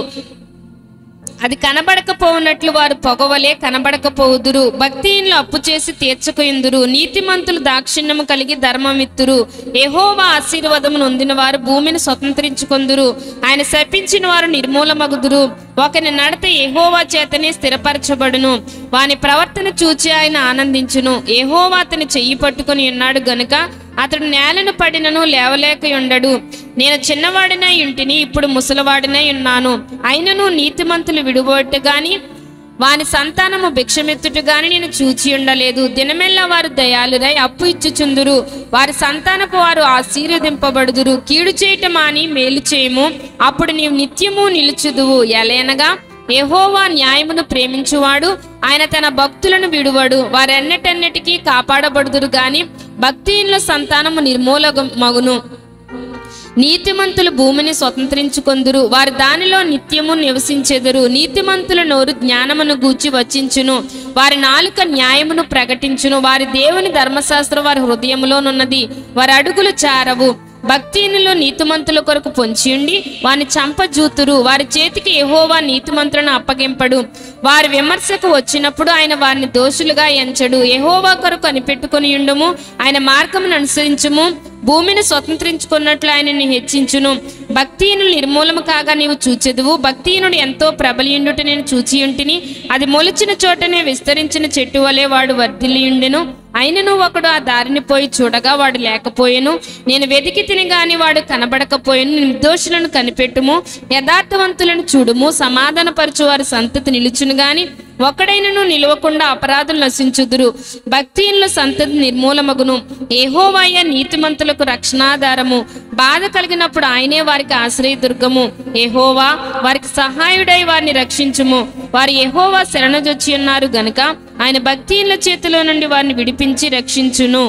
అది కనబడకపోవునట్లు వారు పొగవలే కనబడకపోవుదురు భక్తిహీనులు అప్పు చేసి తీర్చకుయిందురు నీతిమంతులు దాక్షిణ్యము కలిగి ధర్మమిత్తురు ఏహోవా ఆశీర్వాదము నొందిన వారు భూమిని స్వతంత్రించుకొందురు ఆయన శపించిన వారు నిర్మూలమగుదురు ఒకని నడత ఏహోవా చేతనే స్థిరపరచబడును వాని ప్రవర్తన చూచి ఆయన ఆనందించును ఏహోవా అతని చెయ్యి పట్టుకొని ఉన్నాడు గనుక అతడు నేలను పడినను లేవలేక ఉండడు నేను చిన్నవాడినై ఇంటిని ఇప్పుడు ముసలివాడినై ఉన్నాను అయినను నీతిమంతులు విడుబోట్టు గాని వాని సంతానము భిక్షమెత్తుట గాని నేను చూచి ఉండలేదు దినమెల్లా వారు దయాలురై అప్పు ఇచ్చుచుందురు వారి సంతానపు వారు ఆశీర్వదింపబడుదురు కీడు చేయటం మాని మేలు చేయము అప్పుడు నీవు నిత్యము నిలుచుదువు ఎలయనగా యెహోవా న్యాయమును ప్రేమించువాడు ఆయన తన భక్తులను విడువడు వారెన్నటన్నిటికీ కాపాడబడుదురు గాని భక్తిహీనుల సంతానము నిర్మూల మగును నీతిమంతులు భూమిని స్వతంత్రించుకొందురు వారు దానిలో నిత్యము నివసించెదరు నీతిమంతుల నోరు జ్ఞానమును గూర్చి వచ్చించును వారి నాలుక న్యాయమును ప్రకటించును వారి దేవుని ధర్మశాస్త్రం వారి హృదయములోనున్నది వారి అడుగులు చారవు భక్తిహీనులు నీతిమంతుల కొరకు పొంచియుండి వాని చంపజూతురు వారి చేతికి యెహోవా నీతిమంతులను అప్పగింపడు వారి విమర్శకు వచ్చినప్పుడు ఆయన వారిని దోషులుగా ఎంచడు యెహోవా కొరకు కనిపెట్టుకొని ఉండుము ఆయన మార్గమును అనుసరించుము భూమిని స్వతంత్రించుకున్నట్లు ఆయనని హెచ్చించును భక్తిహీనులు నిర్మూలము కాగా నీవు చూచెదువు భక్తిహీనుడు ఎంతో ప్రబలియుండుట నేను చూచియుంటిని అది మొలిచిన చోటనే విస్తరించిన చెట్టు వలె వాడు వర్ధిల్లియుండెను అయినను ఒకడు ఆ దారిని పోయి చూడగా వాడు లేకపోయెను నేను వెతికి తిని గాని వాడు కనబడకపోయెను నిర్దోషులను కనిపెట్టుము యథార్థవంతులను చూడుము సమాధానపరచు వారి సంతతి నిలుచును గాని ఒకడైనను నిలవకుండా అపరాధులు నశించుదురు భక్తిహీనుల సంతతి నిర్మూలమగును ఏహోవాయ నీతిమంతులకు రక్షణాధారము బాధ కలిగినప్పుడు ఆయనే వారికి ఆశ్రయదుర్గము ఏహోవా వారికి సహాయుడై వారిని రక్షించుము వారు యెహోవా శరణజొచ్చి ఉన్నారు గనుక ఆయన భక్తిహీనుల చేతిలో నుండి వారిని విడిపించి రక్షించును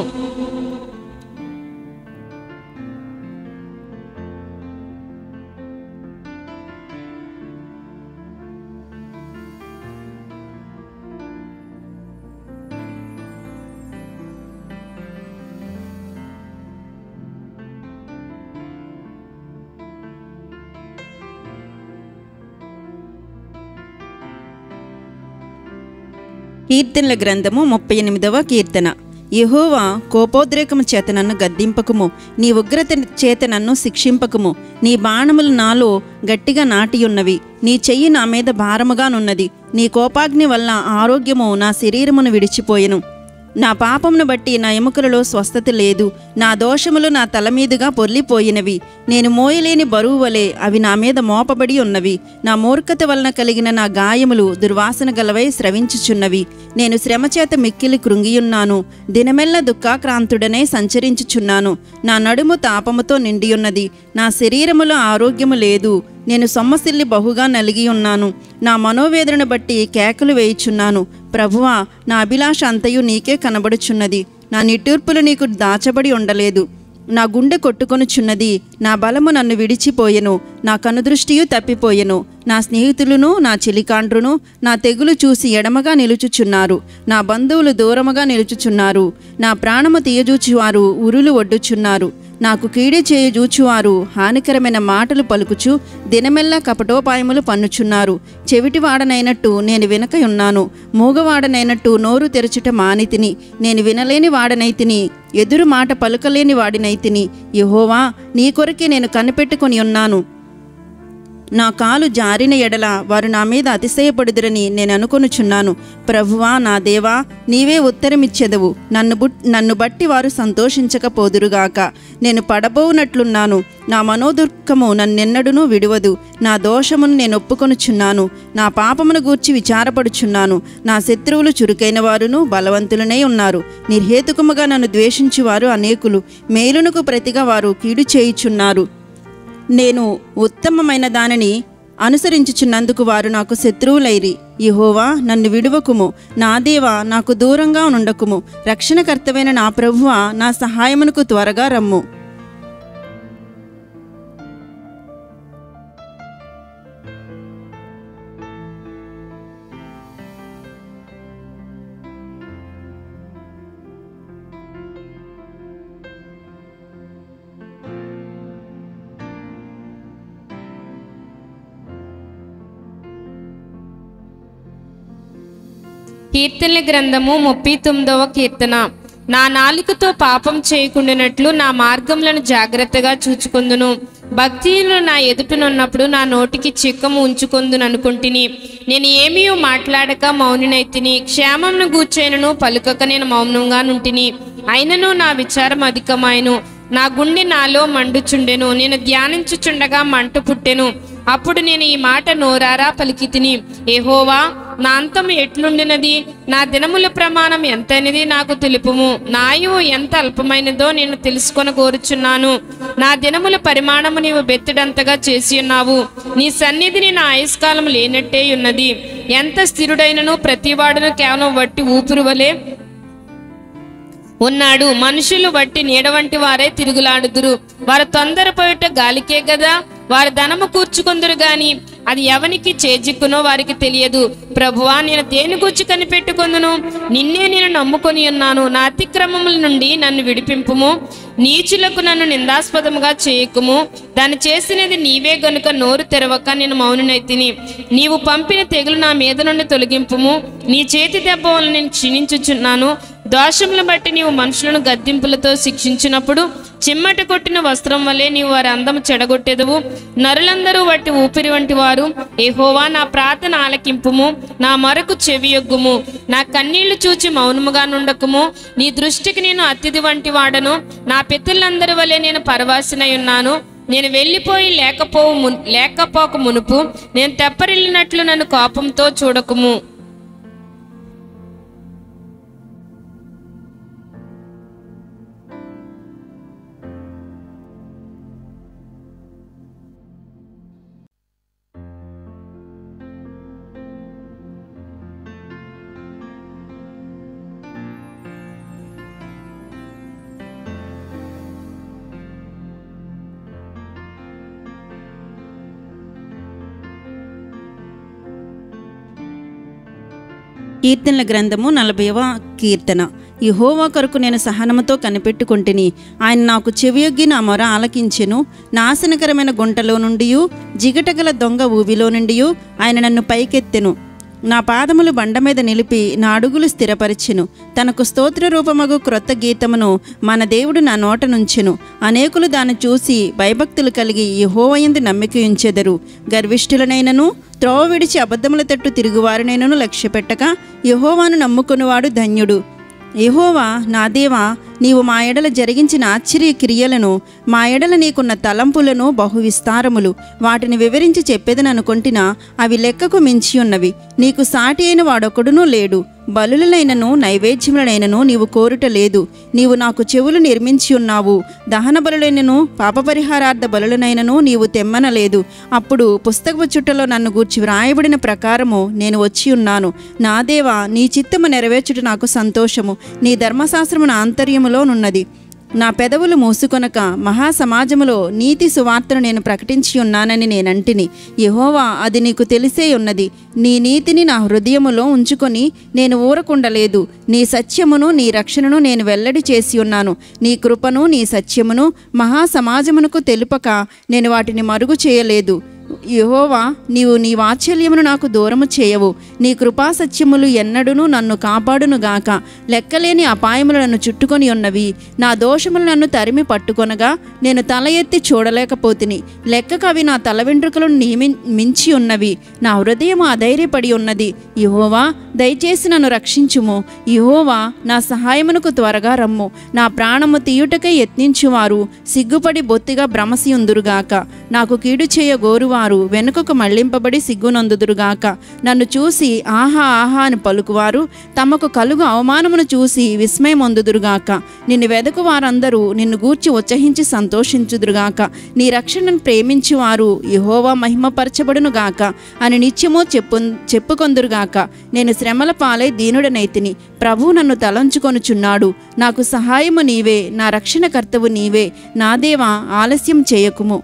కీర్తనల గ్రంథము ముప్పై ఎనిమిదవ కీర్తన యెహోవా కోపోద్రేకము చేత నన్ను గద్దింపకుము నీ ఉగ్రత చేత నన్ను శిక్షింపకుము నీ బాణములు నాలో గట్టిగా నాటియున్నవి నీ చెయ్యి నా మీద భారముగానున్నది నీ కోపాగ్ని వల్ల ఆరోగ్యము నా శరీరమును విడిచిపోయెను నా పాపమును బట్టి నా ఎముకలలో స్వస్థత లేదు నా దోషములు నా తల మీదుగా పొర్లిపోయినవి నేను మోయలేని బరువు వలె అవి నా మీద మోపబడి ఉన్నవి నా మూర్ఖత వలన కలిగిన నా గాయములు దుర్వాసన గలవై స్రవించుచున్నవి నేను శ్రమచేత మిక్కిలి కృంగియున్నాను దినమెల్ల దుఃఖాక్రాంతుడనే సంచరించుచున్నాను నా నడుము తాపముతో నిండియున్నది నా శరీరములో ఆరోగ్యము లేదు నేను సొమ్మసిల్లి బహుగా నలిగి ఉన్నాను నా మనోవేదనను బట్టి కేకలు వేయుచున్నాను ప్రభువా నా అభిలాష అంతయు నీకే కనబడుచున్నది నా నిట్టూర్పులు నీకు దాచబడి ఉండలేదు నా గుండె కొట్టుకొనుచున్నది నా బలము నన్ను విడిచిపోయెను నా కనుదృష్టియు తప్పిపోయెను నా స్నేహితులను నా చెలికాండ్రును నా తెగులు చూసి ఎడమగా నిలుచుచున్నారు నా బంధువులు దూరముగా నిలుచుచున్నారు నా ప్రాణము తీయజూచువారు ఉరులు ఒడ్డుచున్నారు నాకు కీడి చేయజూచువారు హానికరమైన మాటలు పలుకుచు దినమెల్లా కపటోపాయములు పన్నుచున్నారు చెవిటివాడనైనట్టు నేను వినకయున్నాను మూగవాడనైనట్టు నోరు తెరచుట మానితిని నేను వినలేని వాడనైతిని ఎదురు మాట పలుకలేని వాడినైతిని యహోవా నీ కొరకే నేను కనిపెట్టుకొని ఉన్నాను నా కాలు జారిన ఎడల వారు నా మీద అతిశయపడుదురని నేను అనుకొనుచున్నాను ప్రభువా నా దేవా నీవే ఉత్తరమిచ్చెదవు నన్ను బుట్ నన్ను బట్టి వారు సంతోషించకపోదురుగాక నేను పడబోవునట్లున్నాను నా మనోదుర్ఖము నన్నెన్నడునూ విడువదు నా దోషమును నేను ఒప్పుకొనుచున్నాను నా పాపమును గూర్చి విచారపడుచున్నాను నా శత్రువులు చురుకైన వారును బలవంతులనే ఉన్నారు నిర్హేతుకముగా నన్ను ద్వేషించువారు అనేకులు మేలునకు ప్రతిగా వారు కీడు చేయుచున్నారు నేను ఉత్తమమైన దానిని అనుసరించుచున్నందుకు వారు నాకు శత్రువులైరి యహోవా నన్ను విడువకుము నా దేవా నాకు దూరంగా నుండకుము రక్షణకర్తవైన నా ప్రభువా నా సహాయమునకు త్వరగా రమ్ము కీర్తనల గ్రంథము ముప్పై తొమ్మిదవ కీర్తన నా నాలుకతో పాపం చేయకుండానట్లు నా మార్గములను జాగ్రత్తగా చూచుకొందును భక్తిలో నా ఎదుటనున్నప్పుడు నా నోటికి చిక్కము ఉంచుకొందును అనుకుంటుని నేను ఏమీ మాట్లాడక మౌనినైతిని క్షేమంను గూర్చైనను పలుకక నేను మౌనంగా నుంటిని అయినను నా విచారం అధికమాయను నా గుండె నాలో మండుచుండెను నేను ధ్యానించుచుండగా మంట పుట్టెను అప్పుడు నేను ఈ మాట నోరారా పలికి తిని ఏహోవా నా అంతం ఎట్లుండినది నా దినముల ప్రమాణం ఎంతైనది నాకు తెలుపుము నా ఆయువు ఎంత అల్పమైనదో నేను తెలుసుకొని కోరుచున్నాను నా దినముల పరిమాణము నీవు బెత్తడంతగా చేసి ఉన్నావు నీ సన్నిధిని నా ఆయుష్కాలం లేనట్టే ఉన్నది ఎంత స్థిరుడైనను ప్రతివాడును కేవలం వట్టి ఊపిరి వలె ఉన్నాడు మనుషులు బట్టి నీడ వంటి వారే తిరుగులాడుదురు వారు తొందరపోయిట గాలికే కదా వారి ధనము కూర్చుకొందురు గాని అది ఎవనికి చేజిక్కునో వారికి తెలియదు ప్రభువా నేను దేని గుర్చి కనిపెట్టుకొందును నిన్నే నేను నమ్ముకొని ఉన్నాను నా అతిక్రమముల నుండి నన్ను విడిపింపుము నీచులకు నన్ను నిందాస్పదముగా చేయకుము దాన్ని చేసినది నీవే గనుక నోరు తెరవక నేను మౌనునైతిని నీవు పంపిన తెగులు నా మీద నుండి తొలగింపుము నీ చేతి దెబ్బ వల్ల నేను క్షీణించుచున్నాను దోషములను బట్టి నీవు మనుషులను గద్దింపులతో శిక్షించినప్పుడు చిమ్మట కొట్టిన వస్త్రం వల్లే నీవు వారి అందము చెడగొట్టెదవు నరులందరూ వట్టి ఊపిరి వంటి వారు ఏహోవా నా ప్రార్థన ఆలకింపుము నా మరకు చెవియొగ్గుము నా కన్నీళ్లు చూచి మౌనముగా నుండకుము నీ దృష్టికి నేను అతిథి వంటి వాడను నా పితరులందరి వలె నేను పరవాసినై ఉన్నాను నేను వెళ్ళిపోయి లేకపోవు మున్- లేకపోక మునుపు నేను తెప్పరిల్లినట్లు నన్ను కోపంతో చూడకుము కీర్తనల గ్రంథము నలభైవ కీర్తన యహోవా కొరకు నేను సహనముతో కనిపెట్టుకుంటుని ఆయన నాకు చెవియొగ్గి నా మొర ఆలకించెను నాశనకరమైన గుంటలో నుండి జిగటగల దొంగ ఊవిలో నుండి ఆయన నన్ను పైకెత్తెను నా పాదములు బండ మీద నిలిపి నా అడుగులు స్థిరపరిచెను తనకు స్తోత్ర రూపమగు క్రొత్త గీతమును మన దేవుడు నా నోట నుంచెను అనేకులు దాన్ని చూసి భయభక్తులు కలిగి యహోవయందు నమ్మిక ఉంచెదరు గర్విష్ఠులనైనను త్రోవ విడిచి అబద్ధముల తట్టు తిరుగువారినైనను లక్ష్యపెట్టక యహోవాను నమ్ముకునివాడు ధన్యుడు యెహోవా నా దేవా నీవు మా ఎడల జరిగించిన ఆశ్చర్య క్రియలను మా ఎడల నీకున్న తలంపులను బహు విస్తారములు వాటిని వివరించి చెప్పేదననుకొంటినా అవి లెక్కకు మించి ఉన్నవి నీకు సాటి అయిన వాడొకడునూ లేడు బలులనైనను నైవేద్యములనైనను నీవు కోరుట లేదు నీవు నాకు చెవులు నిర్మించి ఉన్నావు దహన బలులైనను పాపపరిహారార్థ బలులనైనను నీవు తెమ్మనలేదు అప్పుడు పుస్తకపు చుట్టలో నన్ను గూర్చి వ్రాయబడిన ప్రకారము నేను వచ్చి ఉన్నాను నా దేవా నీ చిత్తము నెరవేర్చుట నాకు సంతోషము నీ ధర్మశాస్త్రము నా ఆంతర్యములోనున్నది నా పెదవులు మూసుకొనక మహాసమాజములో నీతి సువార్తను నేను ప్రకటించి ఉన్నానని నేనంటిని యహోవా అది నీకు తెలిసే ఉన్నది నీ నీతిని నా హృదయములో ఉంచుకొని నేను ఊరకుండలేదు నీ సత్యమును నీ రక్షణను నేను వెల్లడి చేసి ఉన్నాను నీ కృపను నీ సత్యమును మహాసమాజమునకు తెలుపక నేను వాటిని మరుగు చేయలేదు యహోవా నీవు నీ వాత్సల్యమును నాకు దూరము చేయవు నీ కృపా సత్యములు ఎన్నడును నన్ను కాపాడును గాక లెక్కలేని అపాయములు నన్ను చుట్టుకొని ఉన్నవి నా దోషములు నన్ను తరిమి పట్టుకొనగా నేను తల ఎత్తి చూడలేకపోతిని లెక్కకు అవి నా తల వెంట్రుకలను నియమి మించి ఉన్నవి నా హృదయం అధైర్యపడి ఉన్నది యహోవా దయచేసి నన్ను రక్షించుము యహోవా నా సహాయమునకు త్వరగా రమ్ము నా ప్రాణము తీయుటకై యత్నించువారు సిగ్గుపడి బొత్తిగా భ్రమసి ఉందురుగాక నాకు కీడు చేయ గోరువారు వెనుకకు మళ్లింపబడి సిగ్గునందుదురుగాక నన్ను చూసి ఆహా ఆహా అని పలుకువారు తమకు కలుగు అవమానమును చూసి విస్మయమొందుదురుగాక నిన్ను వెదకు వారందరూ నిన్ను గూర్చి ఉత్సహించి సంతోషించుదురుగాక నీ రక్షణను ప్రేమించువారు యహోవా మహిమపరచబడునుగాక అని నిత్యము చెప్పు చెప్పుకొందురుగాక నేను శ్రమల పాలై దీనుడనైతిని ప్రభు నన్ను తలంచుకొనుచున్నాడు నాకు సహాయము నీవే నా రక్షణకర్తవు నీవే నా దేవా ఆలస్యం చేయకుము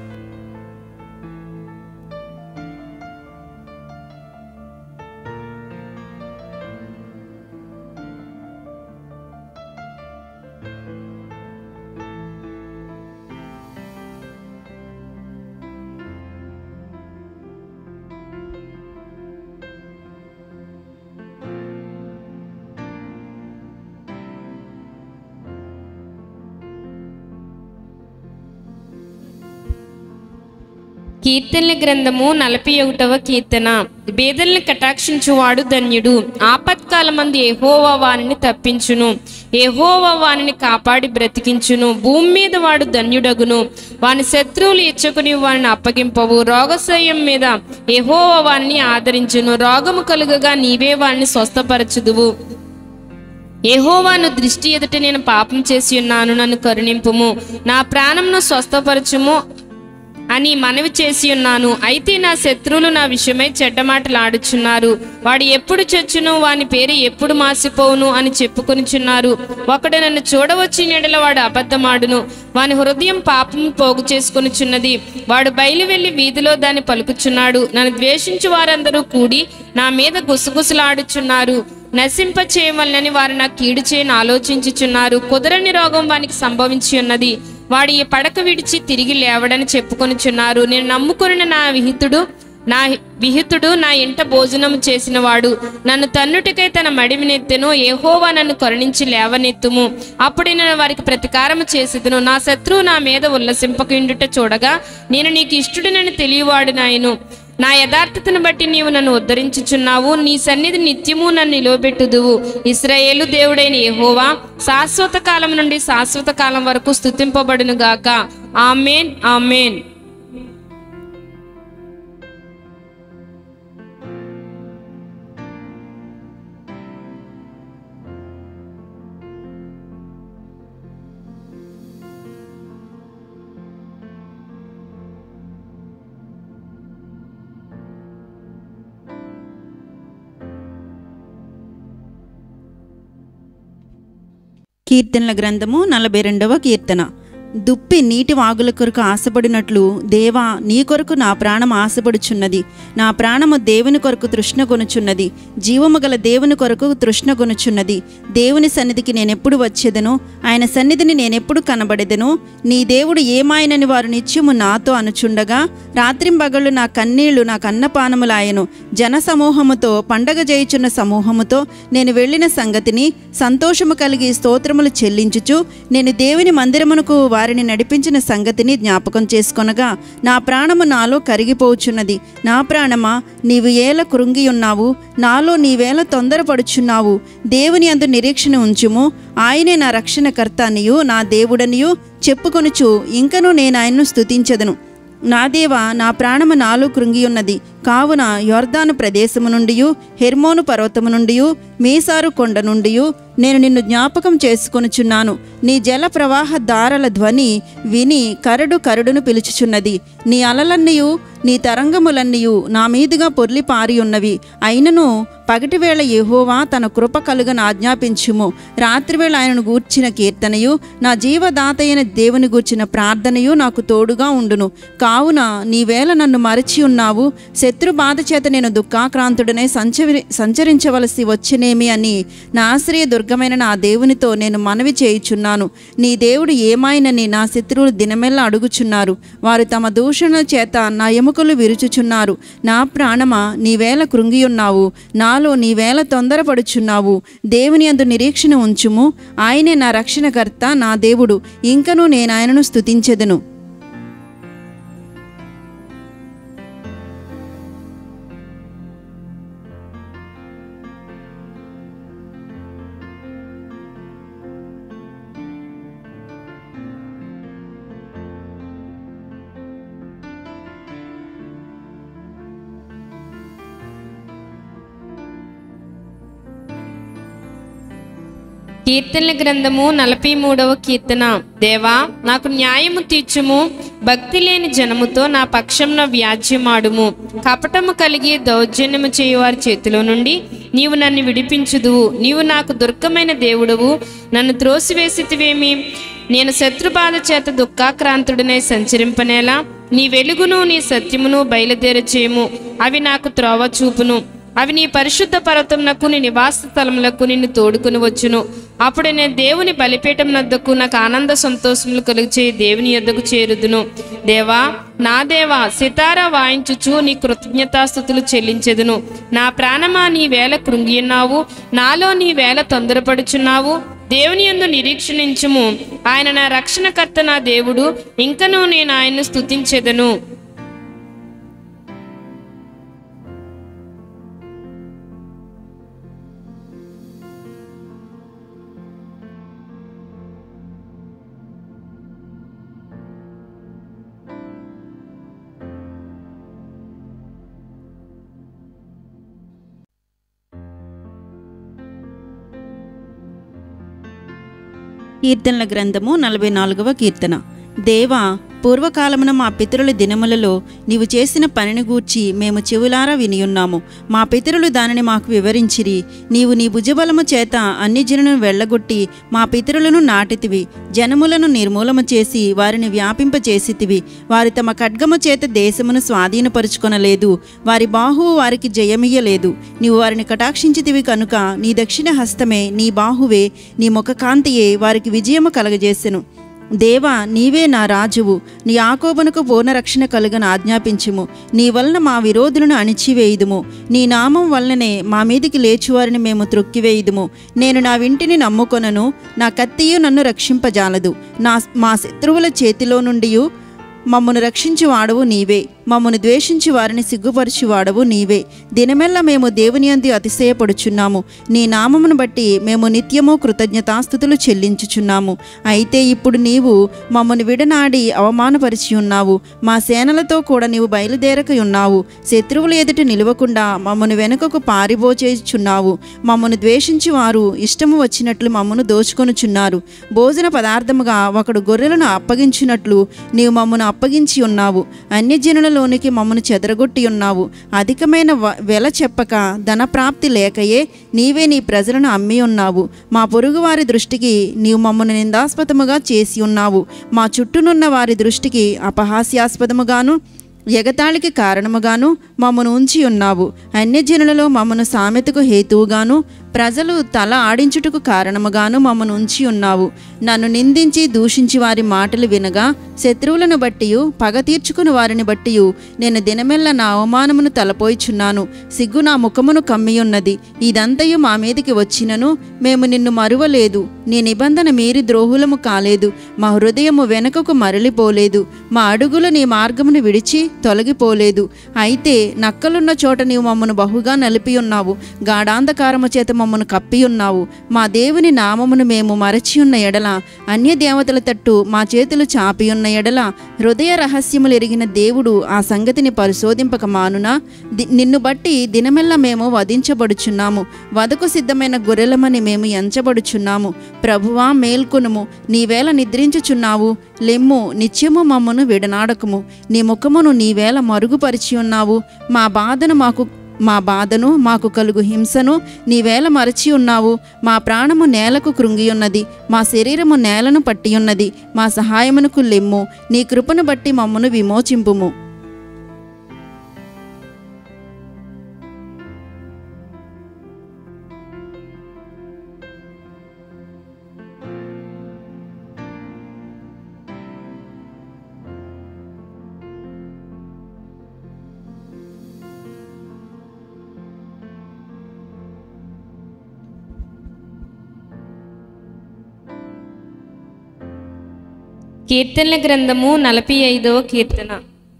కీర్తనల గ్రంథము నలభై ఒకటవ కీర్తన బేదల్ని కటాక్షించువాడు ధన్యుడు ఆపత్కాలమందు ఏహోవా వానిని తప్పించును ఏహోవా వానిని కాపాడి బ్రతికించును భూమి మీద వాడు ధన్యుడగును వాని శత్రువులు ఇచ్చుకుని వానిని అప్పగింపవు రోగశయం మీద ఏహోవా వానిని ఆదరించును రోగము కలుగగా నీవే వానిని స్వస్థపరచుదువు యెహోవాను దృష్టి ఎదుట నేను పాపం చేసి ఉన్నాను నన్ను కరుణింపుము నా ప్రాణంను స్వస్థపరచుము అని మనవి చేసి ఉన్నాను అయితే నా శత్రువులు నా విషయమై చెడ్డమాటలాడుచున్నారు వాడు ఎప్పుడు చచ్చును వాని పేరు ఎప్పుడు మాసిపోవును అని చెప్పుకొనిచున్నారు ఒకడు నన్ను చూడవచ్చి నీడల వాడు అబద్ధమాడును వాని హృదయం పాపం పోగు చేసుకొనిచున్నది వాడు బయలు వెళ్లి వీధిలో దాన్ని పలుకుచున్నాడు నన్ను ద్వేషించు వారందరూ కూడి నా మీద గుసగుసలాడుచున్నారు నశింప చేయవలనని వారు నాకు కీడు చేయని ఆలోచించుచున్నారు కుదరని రోగం వానికి సంభవించి ఉన్నది వాడు ఈ పడక విడిచి తిరిగి లేవడని చెప్పుకొనిచున్నారు నేను నమ్ముకున్న నా విహితుడు నా విహితుడు నా ఇంట భోజనము చేసిన వాడు నన్ను తన్నుటికై తన మడివినెత్తెను ఏహోవా నన్ను కరుణించి లేవనెత్తుము అప్పుడు నేను వారికి ప్రతీకారము చేసేదను నా శత్రువు నా మీద ఉల్లసింపకుండుట చూడగా నేను నీకు ఇష్టడునని తెలియవాడు నాయను నా యథార్థతను బట్టి నీవు నన్ను ఉద్ధరించుచున్నావు నీ సన్నిధి నిత్యము నన్ను నిలవబెట్టుదువు ఇస్రాయేలు దేవుడైన యెహోవా శాశ్వత కాలం నుండి శాశ్వత కాలం వరకు స్థుతింపబడును గాక ఆమెన్ ఆమెన్ కీర్తనల గ్రంథము నలభై రెండవ కీర్తన దుప్పి నీటి వాగుల కొరకు ఆశపడినట్లు దేవా నీ కొరకు నా ప్రాణం ఆశపడుచున్నది నా ప్రాణము దేవుని కొరకు తృష్ణ కొనుచున్నది జీవము గల దేవుని కొరకు తృష్ణ కొనుచున్నది దేవుని సన్నిధికి నేనెప్పుడు వచ్చేదను ఆయన సన్నిధిని నేనెప్పుడు కనబడెదను నీ దేవుడు ఏమాయనని వారు నిత్యము నాతో అనుచుండగా రాత్రింబగళ్ళు నా కన్నీళ్లు నా కన్నపానములాయను జన సమూహముతో పండగ చేయుచున్న సమూహముతో నేను వెళ్ళిన సంగతిని సంతోషము కలిగి స్తోత్రములు చెల్లించుచు నేను దేవుని మందిరమునకు వారిని నడిపించిన సంగతిని జ్ఞాపకం చేసుకొనగా నా ప్రాణము నాలో కరిగిపోచున్నది నా ప్రాణమా నీవు ఏల కృంగి ఉన్నావు నాలో నీవేళ తొందరపడుచున్నావు దేవుని అందు నిరీక్షణ ఉంచుము ఆయనే నా రక్షణకర్త అనియు నా దేవుడనియు చెప్పుకొనుచు ఇంకనూ నేను ఆయన్ను స్తుతించదను నా దేవ నా ప్రాణము నాలో కృంగి ఉన్నది కావున యొర్దాను ప్రదేశము నుండి హెర్మోను పర్వతము నుండి మీసారు కొండ నుండి నేను నిన్ను జ్ఞాపకం చేసుకొనుచున్నాను నీ జల ప్రవాహ దారల ధ్వని విని కరడు కరడును పిలుచుచున్నది నీ అలలన్నీయు నీ తరంగములన్నీయు నా మీదుగా పొర్లి పారి ఉన్నవి అయినను పగటివేళ యెహోవా తన కృప కలుగను ఆజ్ఞాపించుము రాత్రివేళ ఆయనను గూర్చిన కీర్తనయు నా జీవదాతైన దేవుని గూర్చిన ప్రార్థనయు నాకు తోడుగా ఉండును కావున నీవేళ నన్ను మరచి ఉన్నావు శత్రు బాధ చేత నేను దుఃఖాక్రాంతుడనే సంచరి సంచరించవలసి వచ్చినేమి అని నా ఆశ్రయ దుర్గమైన నా దేవునితో నేను మనవి చేయుచున్నాను నీ దేవుడు ఏమాయనని నా శత్రువులు దినమెల్లా అడుగుచున్నారు వారు తమ దూషణ చేత నా ఎముకలు విరుచుచున్నారు నా ప్రాణమా నీవేళ కృంగియున్నావు నాలో నీవేళ తొందరపడుచున్నావు దేవుని అందు నిరీక్షణ ఉంచుము ఆయనే నా రక్షణకర్త నా దేవుడు ఇంకనూ నేను ఆయనను స్తుతించెదను కీర్తనల గ్రంథము నలభై మూడవ కీర్తన దేవా నాకు న్యాయము తీర్చుము భక్తి లేని జనముతో నా పక్షంన వ్యాజ్యమాడుము కపటము కలిగి దౌర్జన్యము చేయువారి చేతిలో నుండి నీవు నన్ను విడిపించుదువు నీవు నాకు దుర్గమైన దేవుడవు నన్ను త్రోసివేసితివేమి నేను శత్రుబాధ చేత దుఃఖాక్రాంతుడనే సంచరింపనేలా నీ వెలుగును నీ సత్యమును బయలుదేర చేయము అవి నాకు త్రోవ చూపును అవి నీ పరిశుద్ధ పర్వతమునకు నీ నివాస స్థలములకు నిన్ను తోడుకుని వచ్చును అప్పుడు నేను దేవుని బలిపీఠం నద్దకు నాకు ఆనంద సంతోషములు కలిగిచే దేవుని యొద్దకు చేరుదును దేవా నా దేవా సితారా వాయించుచు నీ కృతజ్ఞతాస్థుతులు చెల్లించెదును నా ప్రాణమా నీ వేళ కృంగియున్నావు నాలో నీ వేళ తొందరపడుచున్నావు దేవుని యందు నిరీక్షణించుము ఆయన నా రక్షణకర్త నా దేవుడు ఇంకనూ నేను ఆయన్ను స్తుతించెదను కీర్తనల గ్రంథము నలభై నాలుగవ కీర్తన దేవా పూర్వకాలమున మా పితరుల దినములలో నీవు చేసిన పనిని గూర్చి మేము చెవులారా వినియున్నాము మా పితరులు దానిని మాకు వివరించిరి నీవు నీ భుజబలము చేత అన్ని జనులను వెళ్ళగొట్టి మా పితరులను నాటితివి జనములను నిర్మూలము చేసి వారిని వ్యాపింపచేసితివి వారి తమ ఖడ్గము చేత దేశమును స్వాధీనపరుచుకొనలేదు వారి బాహువు వారికి జయమియ్యలేదు నీవు వారిని కటాక్షించితివి కనుక నీ దక్షిణ హస్తమే నీ బాహువే నీ ముఖకాంతియే వారికి విజయము కలగజేసెను దేవా నీవే నా రాజువు నీ ఆకోబనుకు పూర్ణరక్షణ కలుగను ఆజ్ఞాపించుము నీ వలన మా విరోధులను అణిచివేయుదుము నీ నామం వలననే మా మీదికి లేచువారిని మేము త్రొక్కివేయుదుము నేను నా వింటిని నమ్ముకొనను నా కత్తియు నన్ను రక్షింపజాలదు నా మా శత్రువుల చేతిలో నుండి మమ్మను రక్షించువాడవు నీవే మమ్మను ద్వేషించి వారిని సిగ్గుపరచువాడవు నీవే దినమెల్ల మేము దేవుని అందు అతిశయపడుచున్నాము నీ నామమును బట్టి మేము నిత్యము కృతజ్ఞతాస్థుతులు చెల్లించుచున్నాము అయితే ఇప్పుడు నీవు మమ్మను విడనాడి అవమానపరిచి ఉన్నావు మా సేనలతో కూడా నీవు బయలుదేరక ఉన్నావు శత్రువుల ఎదుట నిలవకుండా మమ్మను వెనుకకు పారిబోచేచున్నావు మమ్మను ద్వేషించి వారు ఇష్టము వచ్చినట్లు మమ్మను దోచుకొనుచున్నారు భోజన పదార్థముగా ఒకడు గొర్రెలను అప్పగించినట్లు నీవు మమ్మను అప్పగించి ఉన్నావు అన్యజనులలో అరణ్యములోనికి మమ్మను చెదరగొట్టి ఉన్నావు అధికమైన వ- వెల చెప్పక ధనప్రాప్తి లేకయే నీవే నీ ప్రజలను అమ్మి ఉన్నావు మా పొరుగువారి దృష్టికి నీవు మమ్మను నిందాస్పదముగా చేసి ఉన్నావు మా చుట్టూనున్న వారి దృష్టికి అపహాస్యాస్పదముగాను ఎగతాళికి కారణముగాను మమ్మను ఉంచి ఉన్నావు అన్యజనులలో మమ్మను సామెతకు హేతువుగాను ప్రజలు తల ఆడించుటకు కారణముగాను మమ్మను ఉంచి ఉన్నావు నన్ను నిందించి దూషించి వారి మాటలు వినగా శత్రువులను బట్టియు పగ తీర్చుకుని వారిని బట్టియు నేను దినమెల్ల నా అవమానమును తలపోయిచున్నాను సిగ్గు నా ముఖమును కమ్మియున్నది ఇదంతయు మా మీదికి వచ్చినను మేము నిన్ను మరువలేదు నీ నిబంధన మీరి ద్రోహులము కాలేదు మా హృదయము వెనుకకు మరలిపోలేదు మా అడుగులు నీ మార్గమును విడిచి తొలగిపోలేదు అయితే నక్కలున్న చోట నీవు మమ్మను బహుగా నలిపి ఉన్నావు గాఢాంధకారము చేత మమ్మను కప్పి ఉన్నావు మా దేవుని నామమును మేము మరచి ఉన్న ఎడల అన్య దేవతల తట్టు మా చేతులు చాపి ఉన్న ఎడల హృదయ రహస్యములు ఎరిగిన దేవుడు ఆ సంగతిని పరిశోధింపక మానునా ది- నిన్ను బట్టి దినమెల్లా మేము వధించబడుచున్నాము వదకు సిద్ధమైన గొర్రెలమని మేము ఎంచబడుచున్నాము ప్రభువా మేల్కొనుము నీవేళ నిద్రించుచున్నావు లెమ్ము నిత్యము మమ్మను విడనాడకము నీ ముఖమును నీవేళ మరుగుపరిచి ఉన్నావు మా బాధను మాకు మా బాధను మాకు కలుగు హింసను నీవేళ మరచి ఉన్నావు మా ప్రాణము నేలకు కృంగియున్నది మా శరీరము నేలను పట్టియున్నది మా సహాయమునకు లెమ్ము నీ కృపను బట్టి మమ్మను విమోచింపుము కీర్తనల గ్రంథము నలభై ఐదవ కీర్తన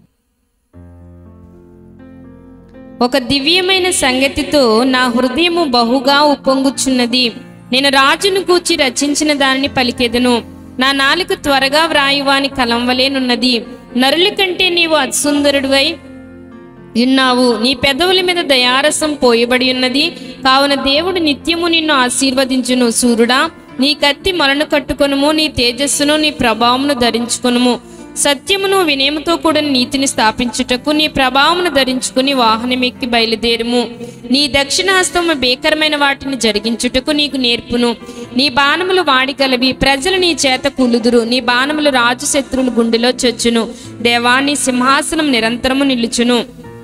ఒక దివ్యమైన సంగతితో నా హృదయము బహుగా ఉప్పొంగుచున్నది నేను రాజును గూర్చి రచించిన దానిని పలికెదను నా నాలుక త్వరగా వ్రాయువాని కలంవలేనున్నది నరుల కంటే నీవు అత్సుందరుడివై ఉన్నావు నీ పెదవుల మీద దయారసం పోయబడి ఉన్నది కావున దేవుడు నిత్యము నిన్ను ఆశీర్వదించును సూర్యుడా నీ కత్తి మొలను కట్టుకొనుము నీ తేజస్సును నీ ప్రభావమును ధరించుకొనుము సత్యమును వినయముతో కూడా నీతిని స్థాపించుటకు నీ ప్రభావమును ధరించుకుని వాహనమెక్కి బయలుదేరుము నీ దక్షిణ హస్తము భీకరమైన వాటిని జరిగించుటకు నీకు నేర్పును నీ బాణములు వాడిగలవి ప్రజలు నీ చేత కూలుదురు నీ బాణములు రాజు శత్రువుల గుండెలో చొచ్చును దేవా నీ సింహాసనం నిరంతరము నిలుచును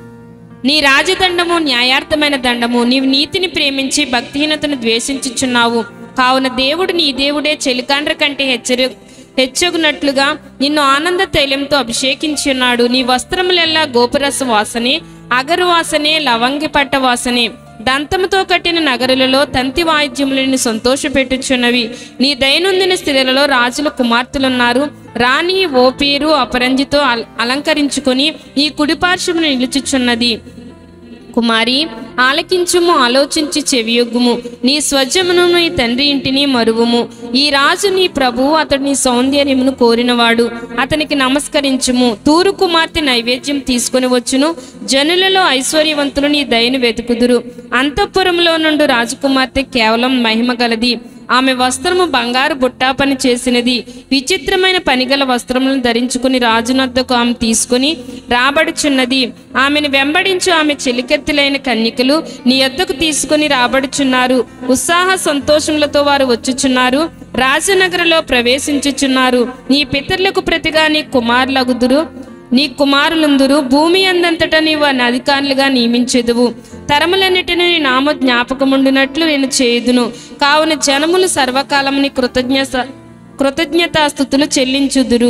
నీ రాజదండము న్యాయార్థమైన దండము నీవు నీతిని ప్రేమించి భక్తిహీనతను ద్వేషించుచున్నావు కావున దేవుడు నీ దేవుడే చెలికాండ్ర కంటే హెచ్చరి హెచ్చగునట్లుగా నిన్ను ఆనంద తైలంతో అభిషేకించి ఉన్నాడు నీ వస్త్రములెల్లా గోపురస వాసనే అగరు వాసనే లవంగి పట్ట వాసనే దంతముతో కట్టిన నగరులలో తంతి వాయిద్యములను సంతోషపెట్టుచున్నవి నీ దైనందిన స్త్రీలలో రాజుల కుమార్తెలున్నారు రాణి ఓ పేరు అపరంజితో అల- అలంకరించుకొని ఈ కుడిపార్శ్వమును నిలుచుచున్నది కుమారి ఆలకించుము ఆలోచించి చెవియొగ్గుము నీ స్వజమును నీ తండ్రి ఇంటిని మరువుము ఈ రాజు నీ ప్రభువు అతడు నీ సౌందర్యమును కోరినవాడు అతనికి నమస్కరించుము తూరు కుమార్తె నైవేద్యం తీసుకుని వచ్చును జనులలో ఐశ్వర్యవంతులు నీ దయను వెతుకుదురు అంతఃపురంలో నుండి రాజకుమార్తె కేవలం మహిమ గలది ఆమె వస్త్రము బంగారు బుట్టా పని చేసినది విచిత్రమైన పనిగల వస్త్రములను ధరించుకుని రాజునద్దకు ఆమె తీసుకుని రాబడుచున్నది ఆమెను వెంబడించు ఆమె చెలికెత్తులైన కన్యకలు నీ యొద్దకు తీసుకుని రాబడుచున్నారు ఉత్సాహ సంతోషములతో వారు వచ్చుచున్నారు రాజనగరలో ప్రవేశించుచున్నారు నీ పితరులకు ప్రతిగా నీ కుమారులగుదురు నీ కుమారులందురు భూమి అందంతటా నీవు వారిని అధికారులుగా నియమించెదువు తరములన్నిటిని నీ నామ జ్ఞాపకముండునట్లు నేను చేయుదును కావున జనములు సర్వకాలముని కృతజ్ఞ కృతజ్ఞతాస్థుతులు చెల్లించుదురు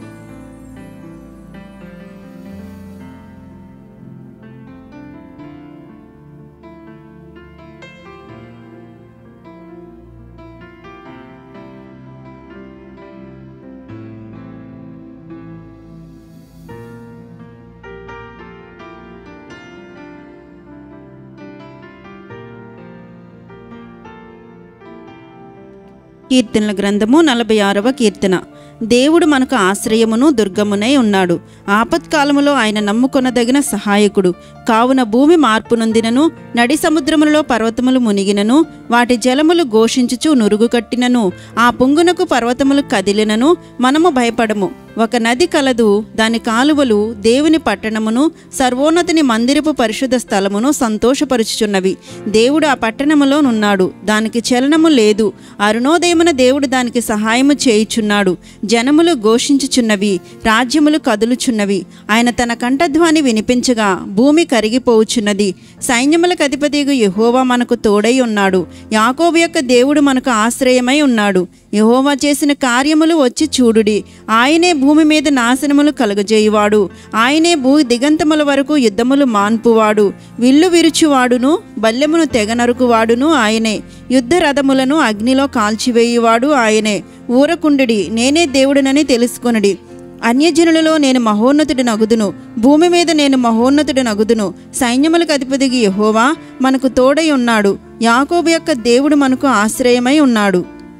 కీర్తనల గ్రంథము నలభై ఆరవ కీర్తన దేవుడు మనకు ఆశ్రయమును దుర్గమునై ఉన్నాడు ఆపత్కాలములో ఆయన నమ్ముకొనదగిన సహాయకుడు కావున భూమి మార్పు నొందినను నడి సముద్రములలో పర్వతములు మునిగినను వాటి జలములు ఘోషించుచు నురుగు కట్టినను ఆ పొంగునకు పర్వతములు కదిలినను మనము భయపడము ఒక నది కలదు దాని కాలువలు దేవుని పట్టణమును సర్వోన్నతిని మందిరపు పరిశుద్ధ స్థలమును సంతోషపరుచుచున్నవి దేవుడు ఆ పట్టణములో నున్నాడు దానికి చలనము లేదు అరుణోదయమున దేవుడు దానికి సహాయము చేయుచున్నాడు జనములు ఘోషించుచున్నవి రాజ్యములు కదులుచున్నవి ఆయన తన కంఠధ్వని వినిపించగా భూమి కరిగిపోవుచున్నది సైన్యములకు అధిపతిగు యెహోవా మనకు తోడై ఉన్నాడు యాకోబు యొక్క దేవుడు మనకు ఆశ్రయమై ఉన్నాడు యెహోవా చేసిన కార్యములు వచ్చి చూడుడి ఆయనే భూమి మీద నాశనములు కలుగజేయువాడు ఆయనే భూ దిగంతముల వరకు యుద్ధములు మాన్పువాడు విల్లు విరుచువాడును బల్లెమును తెగ నరుకువాడును ఆయనే యుద్ధ రథములను అగ్నిలో కాల్చివేయువాడు ఆయనే ఊరకుండుడి నేనే దేవుడినని తెలుసుకొనుడి అన్యజనులలో నేను మహోన్నతుడి నగుదును భూమి మీద నేను మహోన్నతుడి నగుదును సైన్యములకు అధిపతికి యెహోవా మనకు తోడై ఉన్నాడు యాకోబు యొక్క దేవుడు మనకు ఆశ్రయమై ఉన్నాడు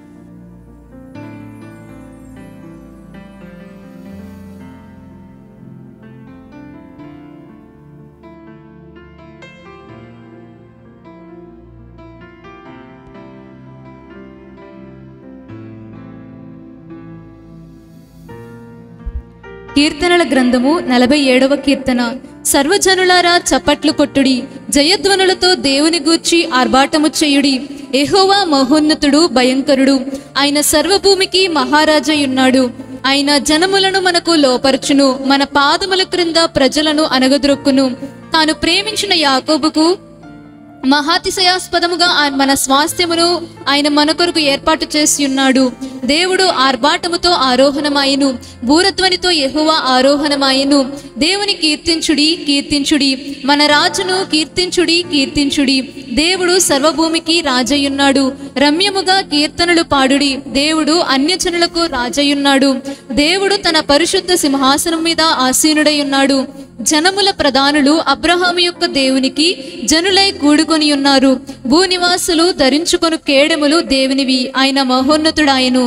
కీర్తనల గ్రంథము నలభై ఏడవ కీర్తన సర్వజనులారా చప్పట్లు కొట్టుడి జయధ్వనులతో దేవుని గూర్చి ఆర్భాటము చేయుడి ఎహోవా మహోన్నతుడు భయంకరుడు ఆయన సర్వభూమికి మహారాజయున్నాడు ఆయన జనములను మనకు లోపరచును మన పాదముల క్రింద ప్రజలను అనగదొరుక్కును తాను ప్రేమించిన యాకోబుకు మహాతిశయాస్పదముగా ఆ- మన స్వాస్థ్యమును ఆయన మన కొరకు ఏర్పాటు చేసి ఉన్నాడు దేవుడు ఆర్భాటముతో ఆరోహణమాయను భూరధ్వనితో యెహోవా ఆరోహణమాయను దేవుని కీర్తించుడి కీర్తించుడి మన రాజును కీర్తించుడి కీర్తించుడి దేవుడు సర్వభూమికి రాజయ్యున్నాడు రమ్యముగా కీర్తనలు పాడుడి దేవుడు అన్యజనులకు రాజయ్యున్నాడు దేవుడు తన పరిశుద్ధ సింహాసనం మీద ఆసీనుడై ఉన్నాడు జనముల ప్రధానులు అబ్రహాము యొక్క దేవునికి జనులై కూడుకొని ఉన్నారు భూనివాసులు ధరించుకొను కేడములు దేవునివి ఆయన మహోన్నతుడాయను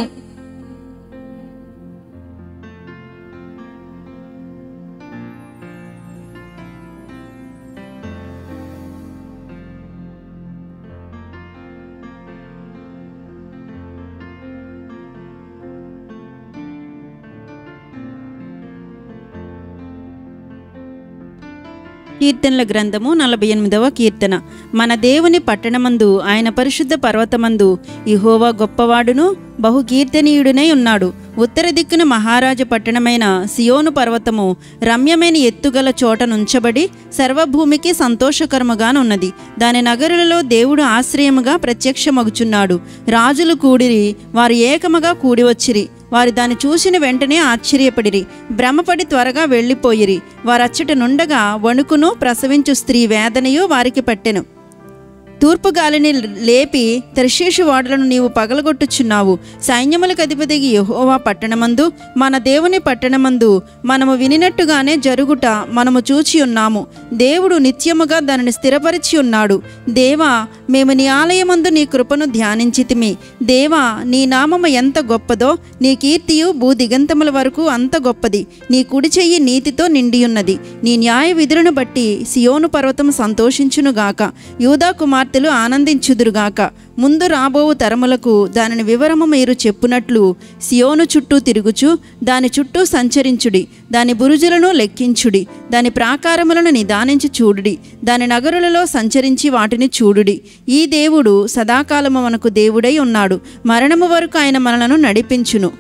కీర్తనల గ్రంథము నలభై ఎనిమిదవ కీర్తన మన దేవుని పట్టణమందు ఆయన పరిశుద్ధ పర్వతమందు ఇహోవా గొప్పవాడును బహు కీర్తనీయుడునై ఉన్నాడు ఉత్తర దిక్కున మహారాజు పట్టణమైన సియోను పర్వతము రమ్యమైన ఎత్తుగల చోట నుంచబడి సర్వభూమికి సంతోషకరముగానున్నది దాని నగరులలో దేవుడు ఆశ్రయముగా ప్రత్యక్షమగుచున్నాడు రాజులు కూడిరి వారు ఏకముగా కూడి వచ్చిరి వారు దాన్ని చూసిన వెంటనే ఆశ్చర్యపడిరి భ్రమపడి త్వరగా వెళ్ళిపోయిరి వారచ్చట నుండగా వణుకును ప్రసవించు స్త్రీ వేదనయు వారికి పట్టెను తూర్పు గాలిని లేపి తర్షీషు వాడలను నీవు పగలగొట్టుచున్నావు సైన్యములకు అధిపతికి యెహోవా పట్టణమందు మన దేవుని పట్టణమందు మనము వినినట్టుగానే జరుగుట మనము చూచి ఉన్నాము దేవుడు నిత్యముగా దానిని స్థిరపరిచి ఉన్నాడు దేవా మేము నీ ఆలయమందు నీ కృపను ధ్యానించితిమి దేవా నీ నామము ఎంత గొప్పదో నీ కీర్తియు భూదిగంతముల వరకు అంత గొప్పది నీ కుడి చెయ్యి నీతితో నిండియున్నది నీ న్యాయ విధులను బట్టి సియోను పర్వతం సంతోషించునుగాక యూదా కుమార్తెలు ఆనందించుదురుగాక ముందు రాబోవు తరములకు దానిని వివరము మీరు చెప్పునట్లు సియోను చుట్టూ తిరుగుచు దాని చుట్టూ సంచరించుడి దాని బురుజులను లెక్కించుడి దాని ప్రాకారములను నిదానించి చూడుడి దాని నగరులలో సంచరించి వాటిని చూడుడి ఈ దేవుడు సదాకాలము మనకు దేవుడై ఉన్నాడు మరణము వరకు ఆయన మనలను నడిపించును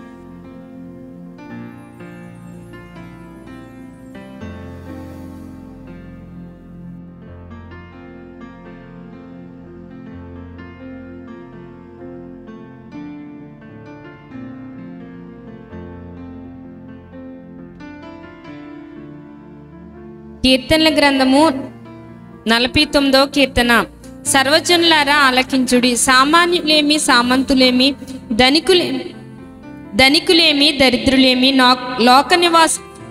కీర్తనల గ్రంథము నలభై తొమ్మిదో కీర్తన సర్వజనులారా ఆలకించుడి సామాన్యులేమి సామంతులేమి ధనికులే ధనికులేమి దరిద్రులేమి నో- లోక నివాస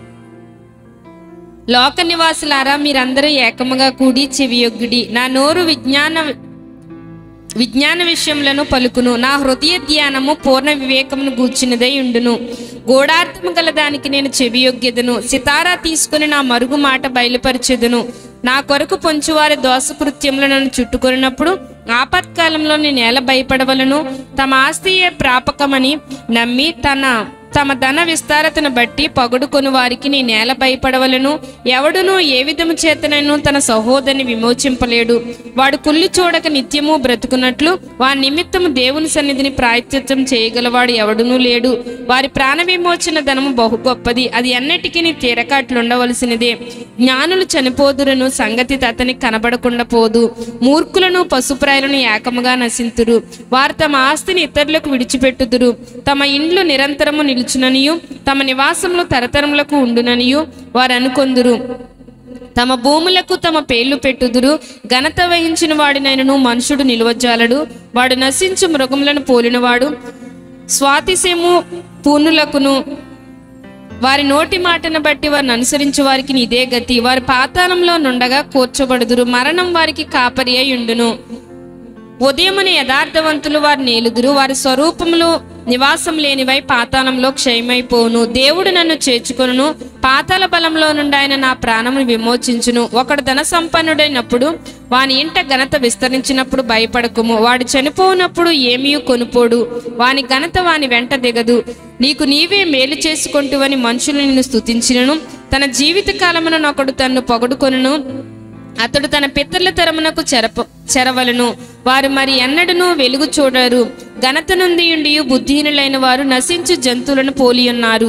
లోక నివాసులారా మీరందరూ ఏకముగా కూడి చెవియొగ్గుడి నా నోరు విజ్ఞాన విజ్ఞాన విషయములను పలుకును నా హృదయ ధ్యానము పూర్ణ వివేకమును గూర్చినదై ఉండును గూఢార్థము గల దానికి నేను చెవియొగ్గెదను సితారా తీసుకుని నా మరుగు మాట బయలుపరచెదను నా కొరకు పొంచువారి దోషకృత్యములు నన్ను చుట్టుకొనినప్పుడు ఆపత్కాలంలో నేను ఎలా భయపడవలను తమ ఆస్తియే ప్రాపకమని నమ్మి తన తమ ధన విస్తారతను బట్టి పగుడుకొని వారికి నీ నేల భయపడవలను ఎవడునూ ఏ విధము చేతనైనా తన సహోదరిని విమోచింపలేడు వాడు కుళ్ళి చూడక నిత్యము బ్రతుకున్నట్లు వారి నిమిత్తము దేవుని సన్నిధిని ప్రాయశ్చిత్తం చేయగలవాడు ఎవడునూ లేడు వారి ప్రాణ విమోచన ధనము బహు గొప్పది అది ఎన్నటికీ తీరక అట్లుండవలసినదే జ్ఞానులు చనిపోదురను సంగతి అతనికి కనబడకుండా పోదు మూర్ఖులను పశుప్రాయులను ఏకముగా నశింతురు వారు తమ ఆస్తిని ఇతరులకు విడిచిపెట్టుదురు తమ ఇండ్లు నిరంతరము నిలుచుననియు తమ నివాసంలో తరతరములకు ఉండుననియు వారు అనుకొందురు తమ భూములకు తమ పేర్లు పెట్టుదురు ఘనత వహించిన వాడినైనను మనుషుడు నిలువజాలడు వాడు నశించు మృగములను పోలినవాడు స్వాతిశము పూనులకును వారి నోటి మాటను బట్టి వారిని అనుసరించు వారికి ఇదే గతి వారి పాతాళంలో నుండగా కూర్చోబడుదురు మరణం వారికి కాపరి అయి ఉండును ఉదయమున యథార్థవంతులు వారు నేలుదురు వారి స్వరూపములు నివాసం లేనివై పాతాళంలో క్షయమైపోవును దేవుడు నన్ను చేర్చుకొనును పాతాళ బలంలో నుండి ఆయన నా ప్రాణమును విమోచించును ఒకడు ధన సంపన్నుడైనప్పుడు వాని ఇంట ఘనత విస్తరించినప్పుడు భయపడకుము వాడు చనిపోనప్పుడు ఏమీ కొనుపోడు వాని ఘనత వాని వెంట దిగదు నీకు నీవే మేలు చేసుకుంటువని మనుషులు నిన్ను స్తుతించినను తన జీవిత కాలమున ఒకడు తన్ను పొగడుకొనును అతడు తన పితరుల తరమునకు చెరప చెరవలను వారు మరి ఎన్నడూ వెలుగు చూడరు ఘనత నుండి ఉండి బుద్ధిహీనులైన వారు నశించు జంతువులను పోలియున్నారు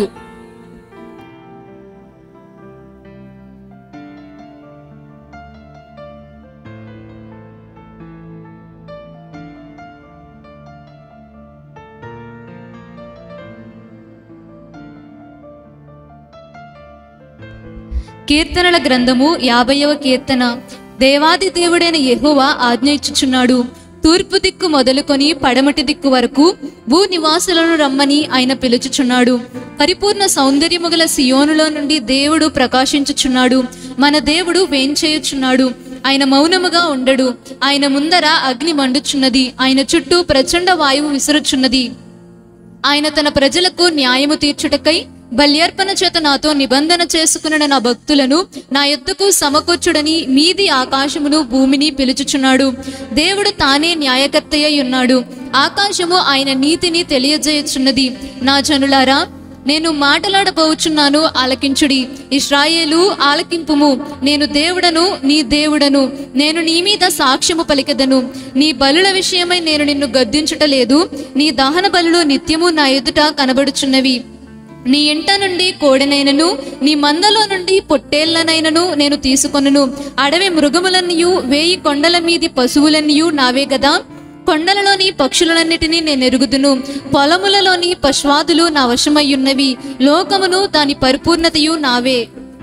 కీర్తనల గ్రంథము యాభైవ కీర్తన దేవాది దేవుడైన యెహోవా ఆజ్ఞ ఇచ్చుచున్నాడు తూర్పు దిక్కు మొదలుకొని పడమటి దిక్కు వరకు భూ నివాసులను రమ్మని ఆయన పిలుచుచున్నాడు పరిపూర్ణ సౌందర్యము గల సియోనులో నుండి దేవుడు ప్రకాశించుచున్నాడు మన దేవుడు వేంచేయుచున్నాడు ఆయన మౌనముగా ఉండడు ఆయన ముందర అగ్ని మండుచున్నది ఆయన చుట్టూ ప్రచండ వాయువు విసురుచున్నది ఆయన తన ప్రజలకు న్యాయము తీర్చుటకై బల్యర్పణ చేత నాతో నిబంధన చేసుకున్న నా భక్తులను నా ఎత్తుకు సమకూర్చుడని మీది ఆకాశమును భూమిని పిలుచుచున్నాడు దేవుడు తానే న్యాయకర్తయ్య ఉన్నాడు ఆకాశము ఆయన నీతిని తెలియజేయుచున్నది నా జనులారా నేను మాటలాడబోచున్నాను ఆలకించుడి ఇస్రాయేలు ఆలకింపుము నేను దేవుడను నీ దేవుడను నేను నీ మీద సాక్ష్యము పలికెదను నీ బలుల విషయమై నేను నిన్ను గద్దించుటలేదు నీ దహన బలులు నిత్యము నా ఎదుట కనబడుచున్నవి నీ ఇంట నుండి కోడెనైనను నీ మందలో నుండి పొట్టేళ్లనైనను నేను తీసుకొనును అడవి మృగములన్నయు వేయి కొండల మీది పశువులన్నయు నావే గదా కొండలలోని పక్షులన్నిటినీ నేను ఎరుగుదును పొలములలోని పశ్వాదులు నా వశమయ్యున్నవి లోకమును దాని పరిపూర్ణతయు నావే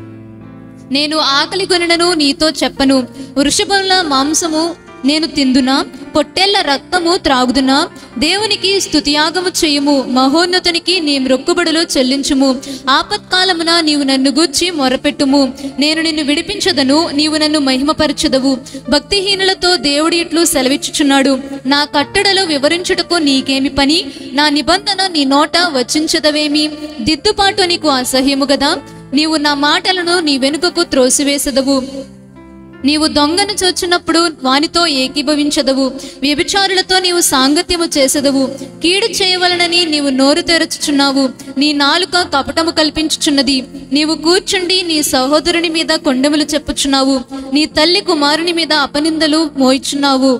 నేను ఆకలి కొనను నీతో చెప్పను వృషభముల మాంసము నేను తిందునా పొట్టేళ్ల రక్తము త్రాగుదునా దేవునికి స్తుతియాగము చేయుము మహోన్నతునికి నీ మ్రొక్కుబడులు చెల్లించుము ఆపత్కాలమున నీవు నన్ను గూర్చి మొరపెట్టుము నేను నిన్ను విడిపించదను నీవు నన్ను మహిమపరచదవు భక్తిహీనులతో దేవుడి ఇట్లు సెలవిచ్చుచున్నాడు నా కట్టడలు వివరించుటకు నీకేమి పని నా నిబంధన నీ నోట వచించదవేమి దిద్దుపాటు నీకు అసహ్యము గదా నీవు నా మాటలను నీ వెనుకకు త్రోసివేసదవు నీవు దొంగను చూచినప్పుడు వానితో ఏకీభవించదవు వ్యభిచారులతో నీవు సాంగత్యము చేసదవు కీడు చేయవలనని నీవు నోరు తెరచుచున్నావు నీ నాలుక కపటము కల్పించుచున్నది నీవు కూర్చుండి నీ సహోదరుని మీద కొండములు చెప్పుచున్నావు నీ తల్లి కుమారుని మీద అపనిందలు మోయిచున్నావు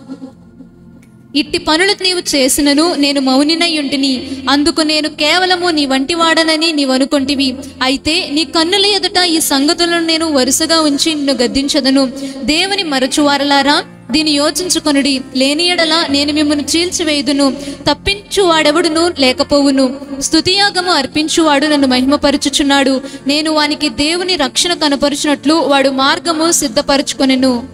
ఇట్టి పనులు నీవు చేసినను నేను మౌనినయుంటిని అందుకు నేను కేవలము నీ వంటి వాడనని నీవు అనుకొంటివి అయితే నీ కన్నుల ఎదుట ఈ సంగతులను నేను వరుసగా ఉంచి నిన్ను గద్దించదను దేవుని మరచువారలారా దీని యోచించుకొనుడి లేని ఎడల నేను మిమ్మల్ని చీల్చివేయుదును తప్పించువాడెవడును లేకపోవును స్తుతియాగము అర్పించువాడు నన్ను మహిమపరచుచున్నాడు నేను వానికి దేవుని రక్షణ కనపరుచినట్లు వాడు మార్గము సిద్ధపరచుకొనెను